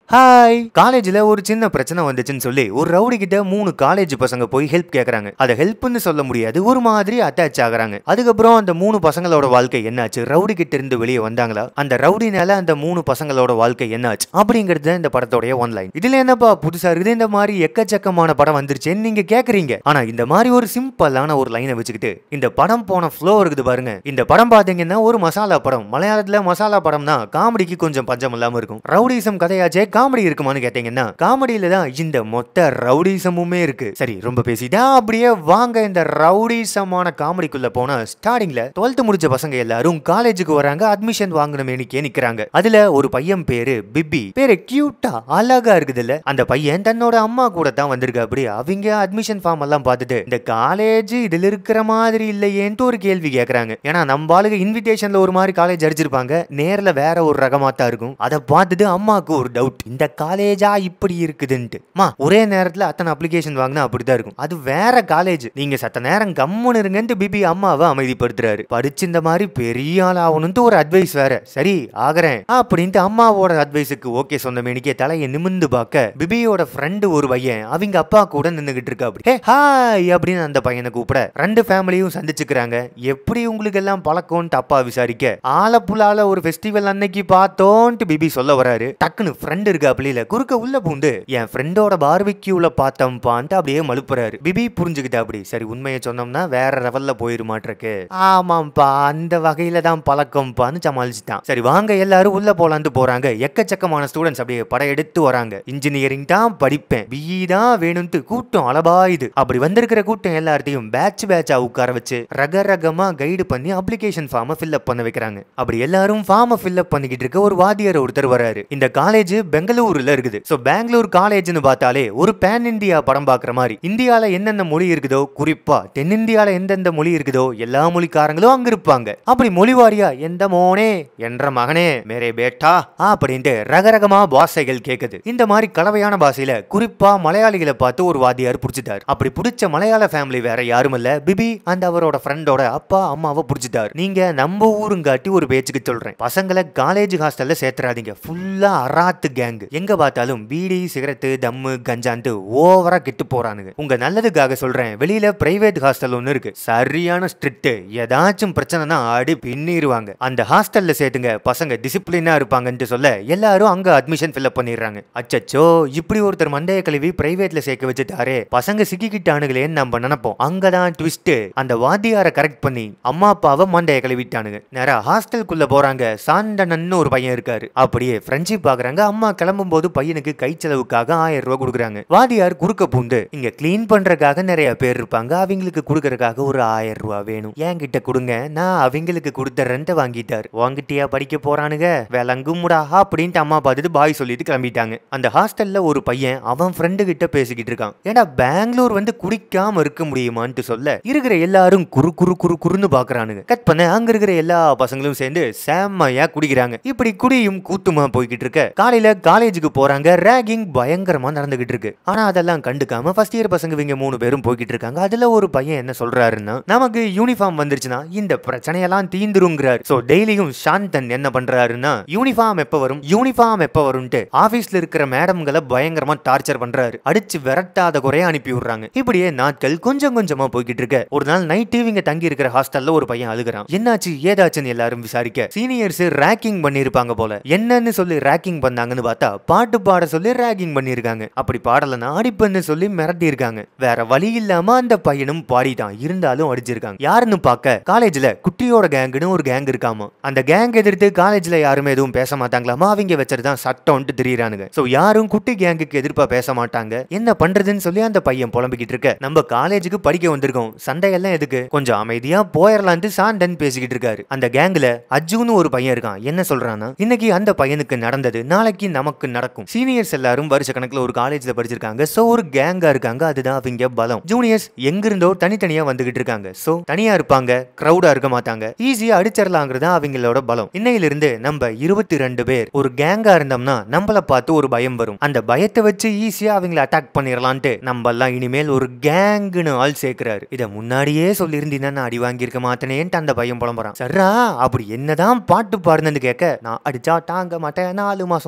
Hi காலேஜ்ல ஒரு சின்ன பிரச்சனை வந்துச்சுன்னு சொல்லி ஒரு ரவுடி கிட்ட மூணு காலேஜ் பசங்க போய் ஹெல்ப் கேக்குறாங்க அதை ஹெல்ப்னு சொல்ல முடியாது ஒரு மாதிரி அட்டாச் ஆகுறாங்க அதுக்கப்புறம் அந்த மூணு பசங்களோட வாழ்க்கை என்னாச்சு ரவுடி கிட்ட இருந்து வெளியே வந்தாங்களா அந்த ரவுடினால அந்த மூணு பசங்களோட வாழ்க்கை என்னாச்சு அப்படிங்கிறது தான் இந்த படத்தோடைய ஒன்லைன் இதுல என்னப்பா புதுசா இருக்குது இந்த மாதிரி எக்கச்சக்கமான படம் வந்துருச்சேன்னு நீங்க கேக்குறீங்க ஆனா இந்த மாதிரி ஒரு சிம்பிளான ஒரு லைனை வச்சுக்கிட்டு இந்த படம் போன ஃப்ளோ இருக்குது பாருங்க இந்த படம் பாத்தீங்கன்னா ஒரு மசாலா படம் மலையாளத்துல மசாலா படம்னா காமெடிக்கு கொஞ்சம் பஞ்சம் இல்லாம இருக்கும் ரவுடிசம் கதையாச்சே காமெடி இருக்குமான்னு கேட்டீங்கன்னா காமெடியில தான் இந்த மொத்த ரவுடிசமுமே இருக்கு சரி ரொம்ப பேசிட்டா அப்படியே வாங்க இந்த ரவுடிசமான காமெடிக்குள்ள போனா ஸ்டார்டிங்ல டுவெல்த் முடிச்ச பசங்க எல்லாரும் காலேஜுக்கு வராங்க அட்மிஷன் வாங்கணும் எண்ணிக்கே நிக்கிறாங்க அதுல ஒரு பையன் பேரு பிப்பி பேரு கியூட்டா அழகா இருக்குதுல்ல அந்த பையன் தன்னோட அம்மா கூட தான் வந்திருக்கா அப்படி அவங்க அட்மிஷன் ஃபார்ம் எல்லாம் பார்த்துட்டு இந்த காலேஜ் இதுல இருக்கிற மாதிரி இல்லையேன்ட்டு ஒரு கேள்வி கேக்குறாங்க ஏன்னா நம்ம ஆளுங்க இன்விடேஷன்ல ஒரு மாதிரி காலேஜ் அடிச்சிருப்பாங்க நேர்ல வேற ஒரு ரகமா தான் இருக்கும் அதை பார்த்துட்டு அம்மாவுக்கு ஒரு டவுட் இந்த காலேஜா இப்படி இருக்குதுன்ட்டு மா ஒரே நேரத்துல அத்தனை அப்ளிகேஷன் வாங்கினா அப்படிதான் இருக்கும் அது வேற காலேஜ் நீங்க சத்த நேரம் கம்முன்னு இருங்கன்ட்டு பிபி அம்மாவை அமைதிப்படுத்துறாரு படிச்சு இந்த மாதிரி பெரிய ஆள் ஆகணும்ட்டு ஒரு அட்வைஸ் வேற சரி ஆகுறேன் அப்படின்ட்டு அம்மாவோட அட்வைஸுக்கு ஓகே சொன்ன மேனிக்கே தலையை நிமிந்து பார்க்க பிபியோட ஃப்ரெண்டு ஒரு பையன் அவங்க அப்பா கூட நின்னுகிட்டு இருக்கா அப்படி ஹே ஹாய் அப்படின்னு அந்த பையனை கூப்பிட ரெண்டு ஃபேமிலியும் சந்திச்சுக்கிறாங்க எப்படி உங்களுக்கு எல்லாம் பழக்கம்ன்ட்டு அப்பா விசாரிக்க ஆலப்புழால ஒரு ஃபெஸ்டிவல் அன்னைக்கு பார்த்தோன்ட்டு பிபி சொல்ல வராரு டக்குன்னு ஃப்ரெண்ட் இருக்கா அப்படியில குறுக்க உள்ள பூந்து என் ஃப்ரெண்டோட பார்பிக்யூல பார்த்தோம்பான்ட்டு அப்படியே மழுப்புறாரு பிபி புரிஞ்சுக்கிட்டா அப்படி சரி உண்மையை சொன்னோம்னா வேற லெவல்ல போயிருமாட்டிருக்கு ஆமாம்ப்பா அந்த வகையில தான் பழக்கம்ப்பான்னு சமாளிச்சுட்டான் சரி வாங்க எல்லாரும் உள்ள போலான்ட்டு போறாங்க எக்கச்சக்கமான ஸ்டூடெண்ட்ஸ் அப்படியே படையெடுத்து வராங்க இன்ஜினியரிங் தான் படிப்பேன் பிஇ தான் வேணும்ட்டு கூட்டம் அளபாயுது அப்படி வந்திருக்கிற கூட்டம் எல்லார்ட்டையும் பேட்ச் பேட்சா உட்கார வச்சு ரக ரகமா கைடு பண்ணி அப்ளிகேஷன் ஃபார்மை ஃபில்அப் பண்ண வைக்கிறாங்க அப்படி எல்லாரும் ஃபார்மை ஃபில்அப் பண்ணிக்கிட்டு இருக்க ஒரு வாத்தியார் ஒருத்தர் வராரு இந்த காலேஜ் பெங்களூர்ல இருக்குது சோ பெங்களூர் காலேஜ்னு பார்த்தாலே ஒரு பேன் இந்தியா படம் பார்க்குற மாதிரி இந்தியால என்னென்ன மொழி இருக்குதோ குறிப்பா தென்னிந்தியால எந்தெந்த மொழி இருக்குதோ எல்லா மொழிக்காரங்களும் அங்க இருப்பாங்க அப்படி மொழி வாரியா எந்த மோனே என்ற மகனே மேரே பேட்டா அப்படின்ட்டு ரகரகமா பாஷைகள் கேக்குது இந்த மாதிரி கலவையான பாஷையில குறிப்பா மலையாளிகளை பார்த்து ஒரு வாத்தியார் புடிச்சிட்டார் அப்படி புடிச்ச மலையாள ஃபேமிலி வேற யாரும் இல்ல பிபி அந்த அவரோட ஃப்ரெண்டோட அப்பா அம்மாவை புடிச்சிட்டார் நீங்க நம்ம ஊருங்காட்டி ஒரு பேச்சுக்கு சொல்றேன் பசங்களை காலேஜ் ஹாஸ்டல்ல சேர்த்துறாதீங்க ஃபுல்லா அராத்து கேங் எங்க பார்த்தாலும் பீடி சிகரெட்டு தம்மு கஞ்சான்ட்டு ஓவரா கெட்டு போறானுங்க உங்க நல்லதுக்காக சொல்றேன் வெளியில பிரைவேட் ஹாஸ்டல் ஒன்னு இருக்கு சரியான ஸ்ட்ரிக்ட் ஏதாச்சும் பிரச்சனைனா ஆடி பின்னிடுவாங்க அந்த ஹாஸ்டல்ல சேர்த்துங்க பசங்க டிசிப்ளினா இருப்பாங்கன்ட்டு சொல்ல எல்லாரும் அங்க அட்மிஷன் ஃபில்அப் பண்ணிடுறாங்க அச்சச்சோ இப்படி ஒருத்தர் மண்டைய கழுவி பிரைவேட்ல சேர்க்க வச்சுட்டாரே பசங்க சிக்கிக்கிட்டானுங்களேன்னு நம்ம நினைப்போம் அங்கதான் ட்விஸ்ட் அந்த வாத்தியாரை கரெக்ட் பண்ணி அம்மா அப்பாவை மண்டைய கழுவிட்டானுங்க நேரா ஹாஸ்டலுக்குள்ள போறாங்க சாண்டனன்னு ஒரு பையன் இருக்காரு அப்படியே ஃப்ரெண்ட்ஷிப் பாக்குறாங்க அம்மா கிளம்பும் போது பையனுக்கு கை செலவுக்காக ஆயிரம் ரூபாய் கொடுக்குறாங்க வாதியார் குறுக்க பூந்து இங்க க்ளீன் பண்றதுக்காக நிறைய பேர் இருப்பாங்க அவங்களுக்கு கொடுக்கறதுக்காக ஒரு ஆயிரம் ரூபாய் வேணும் என்கிட்ட கொடுங்க நான் அவங்களுக்கு கொடுத்த ரெண்ட வாங்கிட்டார் வாங்கிட்டியா படிக்க போறானுங்க விளங்குமுடா அப்படின்ட்டு அம்மா பார்த்துட்டு பாய் சொல்லிட்டு கிளம்பிட்டாங்க அந்த ஹாஸ்டல்ல ஒரு பையன் அவன் ஃப்ரெண்டு கிட்ட பேசிக்கிட்டு இருக்கான் ஏன்னா பெங்களூர் வந்து குடிக்காம இருக்க முடியுமான்ட்டு சொல்ல இருக்கிற எல்லாரும் குறு குறு குறு குறுன்னு பாக்குறானுங்க கட் பண்ண அங்க இருக்கிற எல்லா பசங்களும் சேர்ந்து செம்மையா குடிக்கிறாங்க இப்படி குடியும் கூத்துமா போய்கிட்டு இருக்க காலையில காலேஜுக்கு போறாங்க ரேகிங் பயங்கரமா நடந்துகிட்டு இருக்கு ஆனா அதெல்லாம் கண்டுக்காம ஃபர்ஸ்ட் இயர் பசங்க இவங்க மூணு பேரும் போய்கிட்டு இருக்காங்க அதுல ஒரு பையன் என்ன சொல்றாருன்னா நமக்கு யூனிஃபார்ம் வந்துருச்சுன்னா இந்த பிரச்சனையெல்லாம் தீந்துருங்கிறார் சோ டெய்லியும் சாந்தன் என்ன பண்றாருன்னா யூனிஃபார்ம் எப்ப வரும் யூனிஃபார்ம் எப்ப வரும்ட்டு ஆபீஸ்ல இருக்கிற மேடம்களை பயங்கரமா டார்ச்சர் பண்றாரு அடிச்சு விரட்டாத குறைய அனுப்பி விடுறாங்க இப்படியே நாட்கள் கொஞ்சம் கொஞ்சமா போய்கிட்டு இருக்க ஒரு நாள் நைட்டு இவங்க தங்கி இருக்கிற ஹாஸ்டல்ல ஒரு பையன் அழுகுறான் என்னாச்சு ஏதாச்சுன்னு எல்லாரும் விசாரிக்க சீனியர்ஸ் ரேக்கிங் பண்ணிருப்பாங்க போல என்னன்னு சொல்லி ரேக்கிங் பண்ணாங்கன்னு பார்த்தா பாட்டு பாட சொல்லி ரேக்கிங் பண்ணிருக்காங்க அப்படி பாடலன்னா அடிப்பன்னு சொல்லி மிரட்டி இருக்காங்க வேற வழி இல்லாம அந்த பையனும் பாடிட்டான் இருந்தாலும் அடிச்சிருக்காங்க யாருன்னு பார்க்க காலேஜ்ல குட்டியோட கேங்குன்னு ஒரு கேங் இருக்காமா அந்த கேங் எதிர்த்து காலேஜ்ல யாருமே எதுவும் பேச மாட்டாங்களாமா அவங்க வச்சதுதான் சட்டம்ட்டு தெரியுறானுங்க சோ யாரும் குட்டி கேங்குக்கு எதிர்ப்பா பேச மாட்டாங்க என்ன பண்றதுன்னு சொல்லி அந்த பையன் புலம்பிக்கிட்டு இருக்க நம்ம காலேஜுக்கு படிக்க வந்திருக்கோம் சண்டையெல்லாம் எதுக்கு கொஞ்சம் அமைதியா போயிடலான்ட்டு சாண்டன் பேசிக்கிட்டு இருக்காரு அந்த கேங்ல அஜுன்னு ஒரு பையன் இருக்கான் என்ன சொல்றான்னா இன்னைக்கு அந்த பையனுக்கு நடந்தது நாளைக்கு நமக்கு நடக்கும் சீனியர்ஸ் எல்லாரும் வருஷ கணக்குல ஒரு காலேஜ்ல படிச்சிருக்காங்க சோ ஒரு கேங்கா இருக்காங்க அதுதான் அவங்க பலம் ஜூனியர்ஸ் எங்கிருந்தோ தனித்தனியா வந்துகிட்டு இருக்காங்க சோ தனியா இருப்பாங்க கிரௌடா இருக்க மாட்டாங்க ஈஸியா அடிச்சிடலாங்கிறது அவங்களோட பலம் இன்னையிலிருந்து நம்ம இருபத்தி ரெண்டு பேர் ஒரு கேங்கா இருந்தோம்னா நம்மள பார்த்து ஒரு பயம் வரும் அந்த பயத்தை வச்சு ஈஸியா அவங்கள அட்டாக் பண்ணிடலான்ட்டு நம்ம எல்லாம் இனிமேல் ஒரு கேங்குன்னு ஆள் சேர்க்கிறாரு இத முன்னாடியே சொல்லியிருந்தீங்கன்னா நான் அடி வாங்கியிருக்க மாட்டேனேன்ட்டு அந்த பையன் புலம்புறான் சர்ரா அப்படி என்னதான் பாட்டு பாடுனது கேட்க நான் அடிச்சா தாங்க மாட்டேன் நாலு மாசம் தூங்க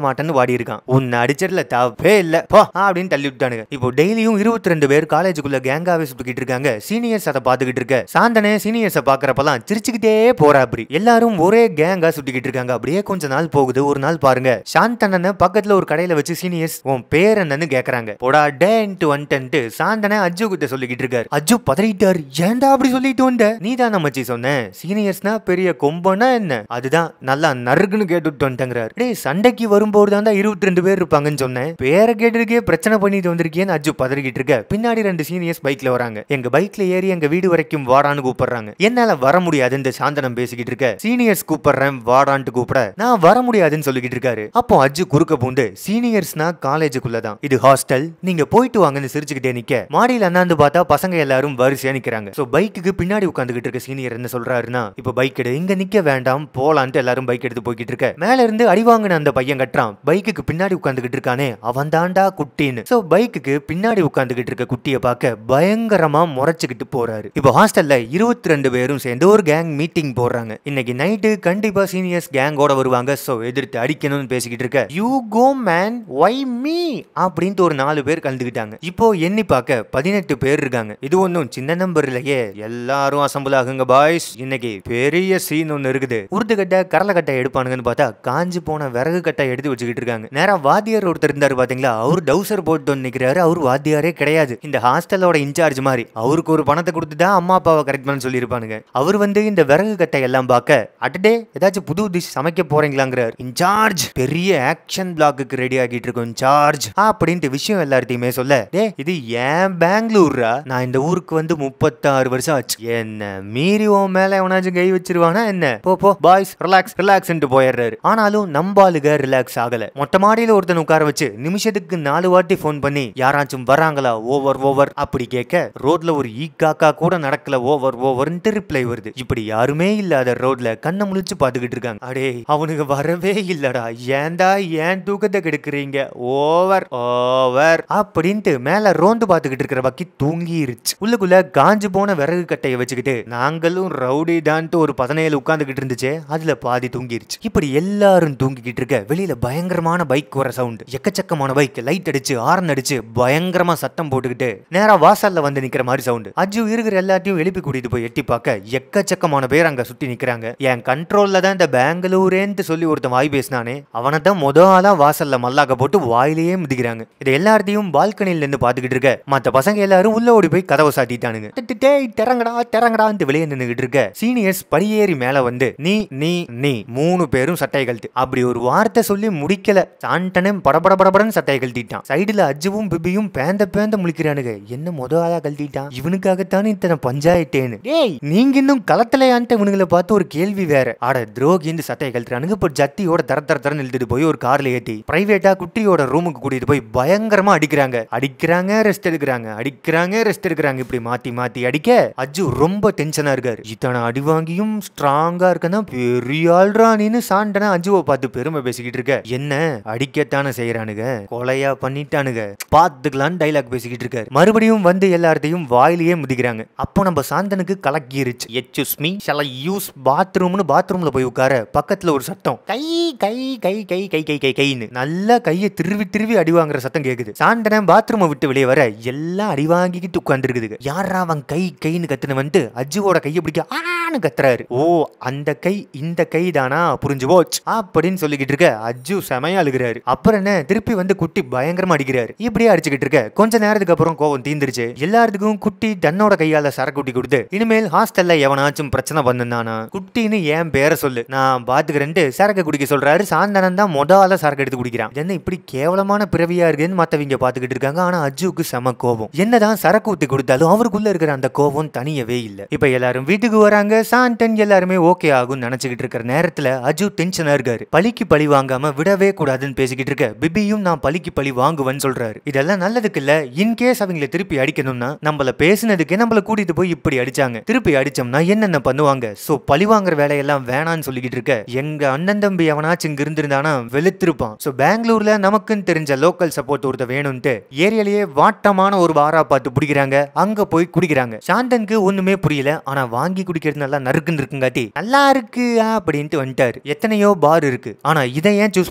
மாட்டேன்னு வாடி இருக்கான் உன்னை அடிச்சதுல தப்பே இல்ல போ அப்படின்னு தள்ளி விட்டானுங்க இப்போ டெய்லியும் இருபத்தி ரெண்டு பேர் காலேஜுக்குள்ள கேங்காவே சுத்திக்கிட்டு இருக்காங்க சீனியர்ஸ் அதை பாத்துக்கிட்டு இருக்க சாந்தனே சீனியர்ஸை பாக்குறப்பெல்லாம் சிரிச்சுக்கிட்டே போறா அப்படி எல்லாரும் ஒரே கேங்கா சுத்திக்கிட்டு இருக்காங்க அப்படியே கொஞ்ச நாள் போகுது ஒரு நாள் பாருங்க சாந்தனனை பக்கத்துல ஒரு கடையில வச்சு சீனியர்ஸ் உன் பேர் என்னன்னு கேக்குறாங்க போடா டேன்ட்டு வந்துட்டு சாந்தனை அஜு கிட்ட சொல்லிக்கிட்டு இருக்காரு அஜு பதறிட்டாரு ஏன்டா அப்படி சொல்லிட்டு வந்த நீ தான் மச்சி சொன்ன சீனியர்ஸ்னா பெரிய கொம்பனா என்ன அதுதான் நல்லா நறுக்குன்னு கேட்டுட்டு வந்துட்டேங்கிறாரு டேய் சண்டைக்கு வரும்போது தான் இருபத்தி ரெண்டு பேர் இருப்பாங்கன்னு சொன்னேன் பேரை கேட்டிருக்கே பிரச்சனை பண்ணிட்டு வந்திருக்கேன்னு அஜு பதறிக்கிட்டு இருக்க பின்னாடி ரெண்டு சீனியர்ஸ் பைக்ல வராங்க எங்க பைக்ல ஏறி எங்க வீடு வரைக்கும் வாடான்னு கூப்பிடுறாங்க என்னால வர முடியாது இந்த சாந்தனம் பேசிக்கிட்டு இருக்க சீனியர்ஸ் கூப்பிடுறேன் வாடான்ட்டு கூப்பிட நான் வர முடியாதுன்னு சொல்லிக்கிட்டு இருக்காரு அப்போ அஜு குறுக்க பூந்து சீனியர்ஸ்னா காலேஜுக்குள்ள தான் இது ஹாஸ்டல் நீங்க போயிட்டு வாங்கன்னு சிரிச்சுக்கிட்டே நிக்க மாடியில அண்ணாந்து பார்த்தா பசங்க எல்லாரும் வரிசையா நிக்கிறாங்க சோ பைக்குக்கு பின்னாடி உட்காந்துக்கிட்டு இருக்க சீனியர் என்ன சொல்றாருன்னா இப்ப பைக் எடு இங்க நிக்க வேண்டாம் போலான்ட்டு எல்லாரும் பைக் எடுத்து போய்கிட்டு இருக்க மேல இருந்து அடி வாங்கின அந்த பையன் கட்டுறான் பைக்குக்கு பின்னாடி உட்காந்துக்கிட்டு இருக்கானே அவன் தாண்டா குட்டின்னு சோ பைக்குக்கு பின்னாடி உட்காந்துக்கிட்டு இருக்க குட்டியை பார்க்க பயங்கரமா முறைச்சுக்கிட்டு போறாரு இப்போ ஹாஸ்டல்ல இருபத்தி ரெண்டு பேரும் சேர்ந்து ஒரு கேங் மீட்டிங் போடுறாங்க இன்னைக்கு நைட்டு கண்டிப்பா சீனியர்ஸ் கேங்கோட வருவாங்க சோ எதிர்த்து அடிக்கணும்னு பேசிக்கிட்டு இருக்க you go man why me அப்படின்ட்டு ஒரு நாலு பேர் கலந்துக்கிட்டாங்க இப்போ எண்ணி பார்க்க பதினெட்டு பேர் இருக்காங்க இது ஒன்றும் சின்ன நம்பர் இல்லையே எல்லாரும் அசம்பிள் ஆகுங்க பாய்ஸ் இன்னைக்கு பெரிய சீன் ஒன்று இருக்குது உருது கட்டை கடலை கட்டை எடுப்பானுங்கன்னு பார்த்தா காஞ்சு போன விறகு கட்டை எடுத்து வச்சுக்கிட்டு இருக்காங்க நேரா வாத்தியார் ஒருத்தர் இருந்தாரு பாத்தீங்களா அவர் டவுசர் போட்டு வந்து நிக்கிறாரு அவர் வாத்தியாரே கிடையாது இந்த ஹாஸ்டலோட இன்சார்ஜ் மாதிரி அவருக்கு ஒரு பணத்தை கொடுத்து தான் அம்மா அப்பாவை கரெக்ட் பண்ண சொல்லியிருப்பானுங்க அவர் வந்து இந்த விறகு கட்டை எல்லாம் பார்க்க அட்டடே ஏதாச்சும் புது டிஷ் சமைக்க போறீங்களாங்கிறார் இன்சார்ஜ் பெரிய ஆக்ஷன் பிளாக்குக்கு ரெடி ஆகிட்டு இருக்கோம் இன்சார்ஜ் அப்படின்ட்டு விஷயம் எல்லார்ட்டையுமே சொல்ல டே இது ஏன் பெங்களூர்ரா நான் இந்த ஊருக்கு வந்து முப்பத்தாறு வருஷம் ஆச்சு என்ன மீறி உன் மேல எவனாச்சும் கை வச்சிருவானா என்ன போ போ பாய்ஸ் ரிலாக்ஸ் ரிலாக்ஸ்ன்ட்டு போயிடுறாரு ஆனாலும் நம்பாளுக ரிலாக்ஸ் ஆகல மொட்டை மாடியில ஒருத்தன் உட்கார வச்சு நிமிஷத்துக்கு நாலு வாட்டி ஃபோன் பண்ணி யாராச்சும் வராங்களா ஓவர் ஓவர் அப்படி கேட்க ரோட்ல ஒரு ஈ காக்கா கூட நடக்கல ஓவர் ஓவர்ன்ட்டு ரிப்ளை வருது இப்படி யாருமே இல்லாத ரோட்ல கண்ணை முழிச்சு பாத்துக்கிட்டு இருக்காங்க அடே அவனுக்கு வரவே இல்லடா ஏன்டா ஏன் தூக்கத்தை கெடுக்குறீங்க ஓவர் ஓவர் அப்படின்ட்டு மேல ரோந்து பாத்துக்கிட்டு இருக்கிற வக்கி தூங்கிருச்சு உள்ளுக்குள்ள காஞ்சு போன விறகு கட்டையை வச்சுக்கிட்டு நாங்களும் ரவுடி தான்ட்டு ஒரு பதினேழு உட்காந்துக்கிட்டு இருந்துச்சு அதுல பாதி தூங்கிருச்சு இப்படி எல்லாரும் தூங்கிக்கிட்டு இருக்க வெளியில பயங்கரமான பைக் வர சவுண்ட் எக்கச்சக்கமான பைக் லைட் அடிச்சு ஆரன் அடிச்சு பயங்கரமா சத்தம் போட்டுக்கிட்டு நேரா வாசல்ல வந்து நிக்கிற மாதிரி சவுண்ட் அஜு இருக்கிற எல்லாத்தையும் எழுப்பி கூட்டிட்டு போய் எட்டி பார்க்க எக்கச்சக்கமான பேர் அங்க சுத்தி நிக்கிறாங்க என் கண்ட்ரோல்ல தான் இந்த பெங்களூரேன்ட்டு சொல்லி ஒருத்தன் வாய் பேசினானே அவனை தான் முத ஆளா வாசல்ல மல்லாக்க போட்டு வாயிலேயே மிதிக்கிறாங்க இதை எல்லாத்தையும் பால்கனில இருந்து பாத்துக்கிட்டு இருக்க மத்த பசங்க எல்லாரும் உள்ள ஓடி போய் கதவை சாத்திட்டானுங்க "டே, டே, டேய் திறங்கடா திறங்கடான்ட்டு வெளியே நின்னுகிட்டு இருக்க சீனியர்ஸ் படியேறி மேல வந்து நீ நீ நீ மூணு பேரும் சட்டை கழட்டு அப்படி ஒரு வார்த்தை சொல்லி முடிக்கல சாண்டனே படபட படபடன்னு சட்டையை கழட்டிட்டான் சைடுல அஜுவும் பிபியும் பேந்த பேந்த முழிக்கிறானுங்க என்ன முத ஆளா கழட்டிட்டான் இவனுக்காகத்தானே இத்தனை பஞ்சாயத்தேன்னு டேய் நீங்க இன்னும் களத்தலையான்ட்டு இவனுங்களை பார்த்து ஒரு கேள்வி வேற ஆட துரோகின்னு சட்டையை கழட்டுறானுங்க இப்போ ஜத்தியோட தர தர தரன்னு இழுத்துட்டு போய் ஒரு கார்ல ஏத்தி பிரைவேட்டா குட்டியோட ரூமுக்கு கூட்டிட்டு போய் பயங்கரமா அடிக்கிறாங்க அடிக்கிறாங்க ரெஸ்ட் எடுக்கிறாங்க அடிக்கிறாங்க ரெஸ்ட் எடுக்கிறாங்க இப்படி மாத்தி மாத்தி அடிக்க அஜு ரொம்ப டென்ஷனா இருக்காரு இத்தனை அடி வாங்கியும் ஸ்ட்ராங்கா இருக்கனா பெரிய ஆள்றானின்னு சாண்டனா அஜுவை பார்த்து பெருமை பேசிக்கிட்டு இருக்க என்ன அடிக்கத்தானே செய்யறானுங்க கொலையா பண்ணிட்டானுங்க பாத்துக்கலான்னு டைலாக் பேசிக்கிட்டு இருக்காரு மறுபடியும் வந்து எல்லார்த்தையும் வாயிலேயே முதிக்கிறாங்க அப்போ நம்ம சாந்தனுக்கு கலக்கிருச்சு எச்சுஸ் மீ ஷல யூஸ் பாத்ரூம்னு பாத்ரூம்ல போய் உட்கார பக்கத்துல ஒரு சத்தம் கை கை கை கை கை கை கை கைன்னு நல்லா கையை திருவி திருவி அடி வாங்குற சத்தம் கேக்குது சாந்தனன் பாத்ரூமை விட்டு வெளியே வர எல்லாம் அடி வாங்கிக்கிட்டு உட்காந்துருக்குது யாரா அவன் கை கைன்னு கத்துன வந்துட்டு அஜுவோட கையை பிடிக்க ஆன்னு கத்துறாரு ஓ அந்த கை இந்த கை தானா புரிஞ்சு போச்சு அப்படின்னு சொல்லிக்கிட்டு இருக்க அஜு செமையா அழுகிறாரு அப்புறம் என்ன திருப்பி வந்து குட்டி பயங்கரமா அடிக்கிறாரு இப்படியே அடிச்சுக்கிட்டு இருக்க கொஞ்ச நேரத்துக்கு அப்புறம் கோவம் தீந்துருச்சு எல்லாத்துக்கும் குட்டி தன்னோட கையால சரக்கு குட்டி கொடுத்து இனிமேல் ஹாஸ்டல்ல எவனாச்சும் பிரச்சனை பண்ணுனானா குட்டின்னு என் பேரை சொல்லு நான் பாத்துக்கிறேன்ட்டு சரக்கு குடிக்க சொல்றாரு சாந்தனன் தான் மொத ஆளா சரக்கு எடுத்து குடிக்கிறான் என்ன இப்படி கேவலமான பிறவியா இருக்குன்னு மத்தவங்க பாத்துக்கிட்டு இருக்காங்க ஆனா அஜுக்கு செம கோபம் என்னதான் சரக்கு ஊத்தி கொடுத்தாலும் அவருக்குள்ள இருக்கிற அந்த கோபம் தனியவே இல்ல இப்ப எல்லாரும் வீட்டுக்கு வராங்க சாந்தன் எல்லாருமே ஓகே ஆகும் நினைச்சுக்கிட்டு இருக்கிற நேரத்துல அஜு டென்ஷனா இருக்காரு பழிக்கு பழி வாங்காம விடவே கூடாதுன்னு பேசிக்கிட்டு இருக்க பிபியும் நான் பழிக்கு பழி வாங்குவேன்னு சொல்றாரு இதெல்லாம் நல்லதுக்கு இல்ல இன்கேஸ் அவங்கள திருப்பி அடிக்கணும்னா நம்மள பேசுனதுக்கே நம்மள கூட்டிட்டு போய் இப்படி அடிச்சாங்க திருப்பி அடிச்சோம்னா என்னென்ன பண்ணுவாங்க சோ பழி வாங்குற வேலையெல்லாம் வேணான்னு சொல்லிக்கிட்டு இருக்க எங்க அண்ணன் தம்பி எவனாச்சும் இங்க இருந்திருந்தானா வெளுத்திருப்பான் சோ பெங்களூர்ல நமக்குன்னு தெரிஞ்ச லோக்கல் சப்போர்ட் ஒருத்த வேணும்ட்டு ஏரியாலேயே வாட்டமான ஒரு பாரா பார்த்து பிடிக்கிறாங்க அங்க போய் குடிக்கிறாங்க சாந்தனுக்கு ஒண்ணுமே புரியல ஆனா வாங்கி குடிக்கிறது நல்லா நறுக்குன்னு இருக்குங்காட்டி நல்லா இருக்கு அப்படின்ட்டு வந்துட்டாரு எத்தனையோ பார் இருக்கு ஆனா இதை ஏன் சூஸ்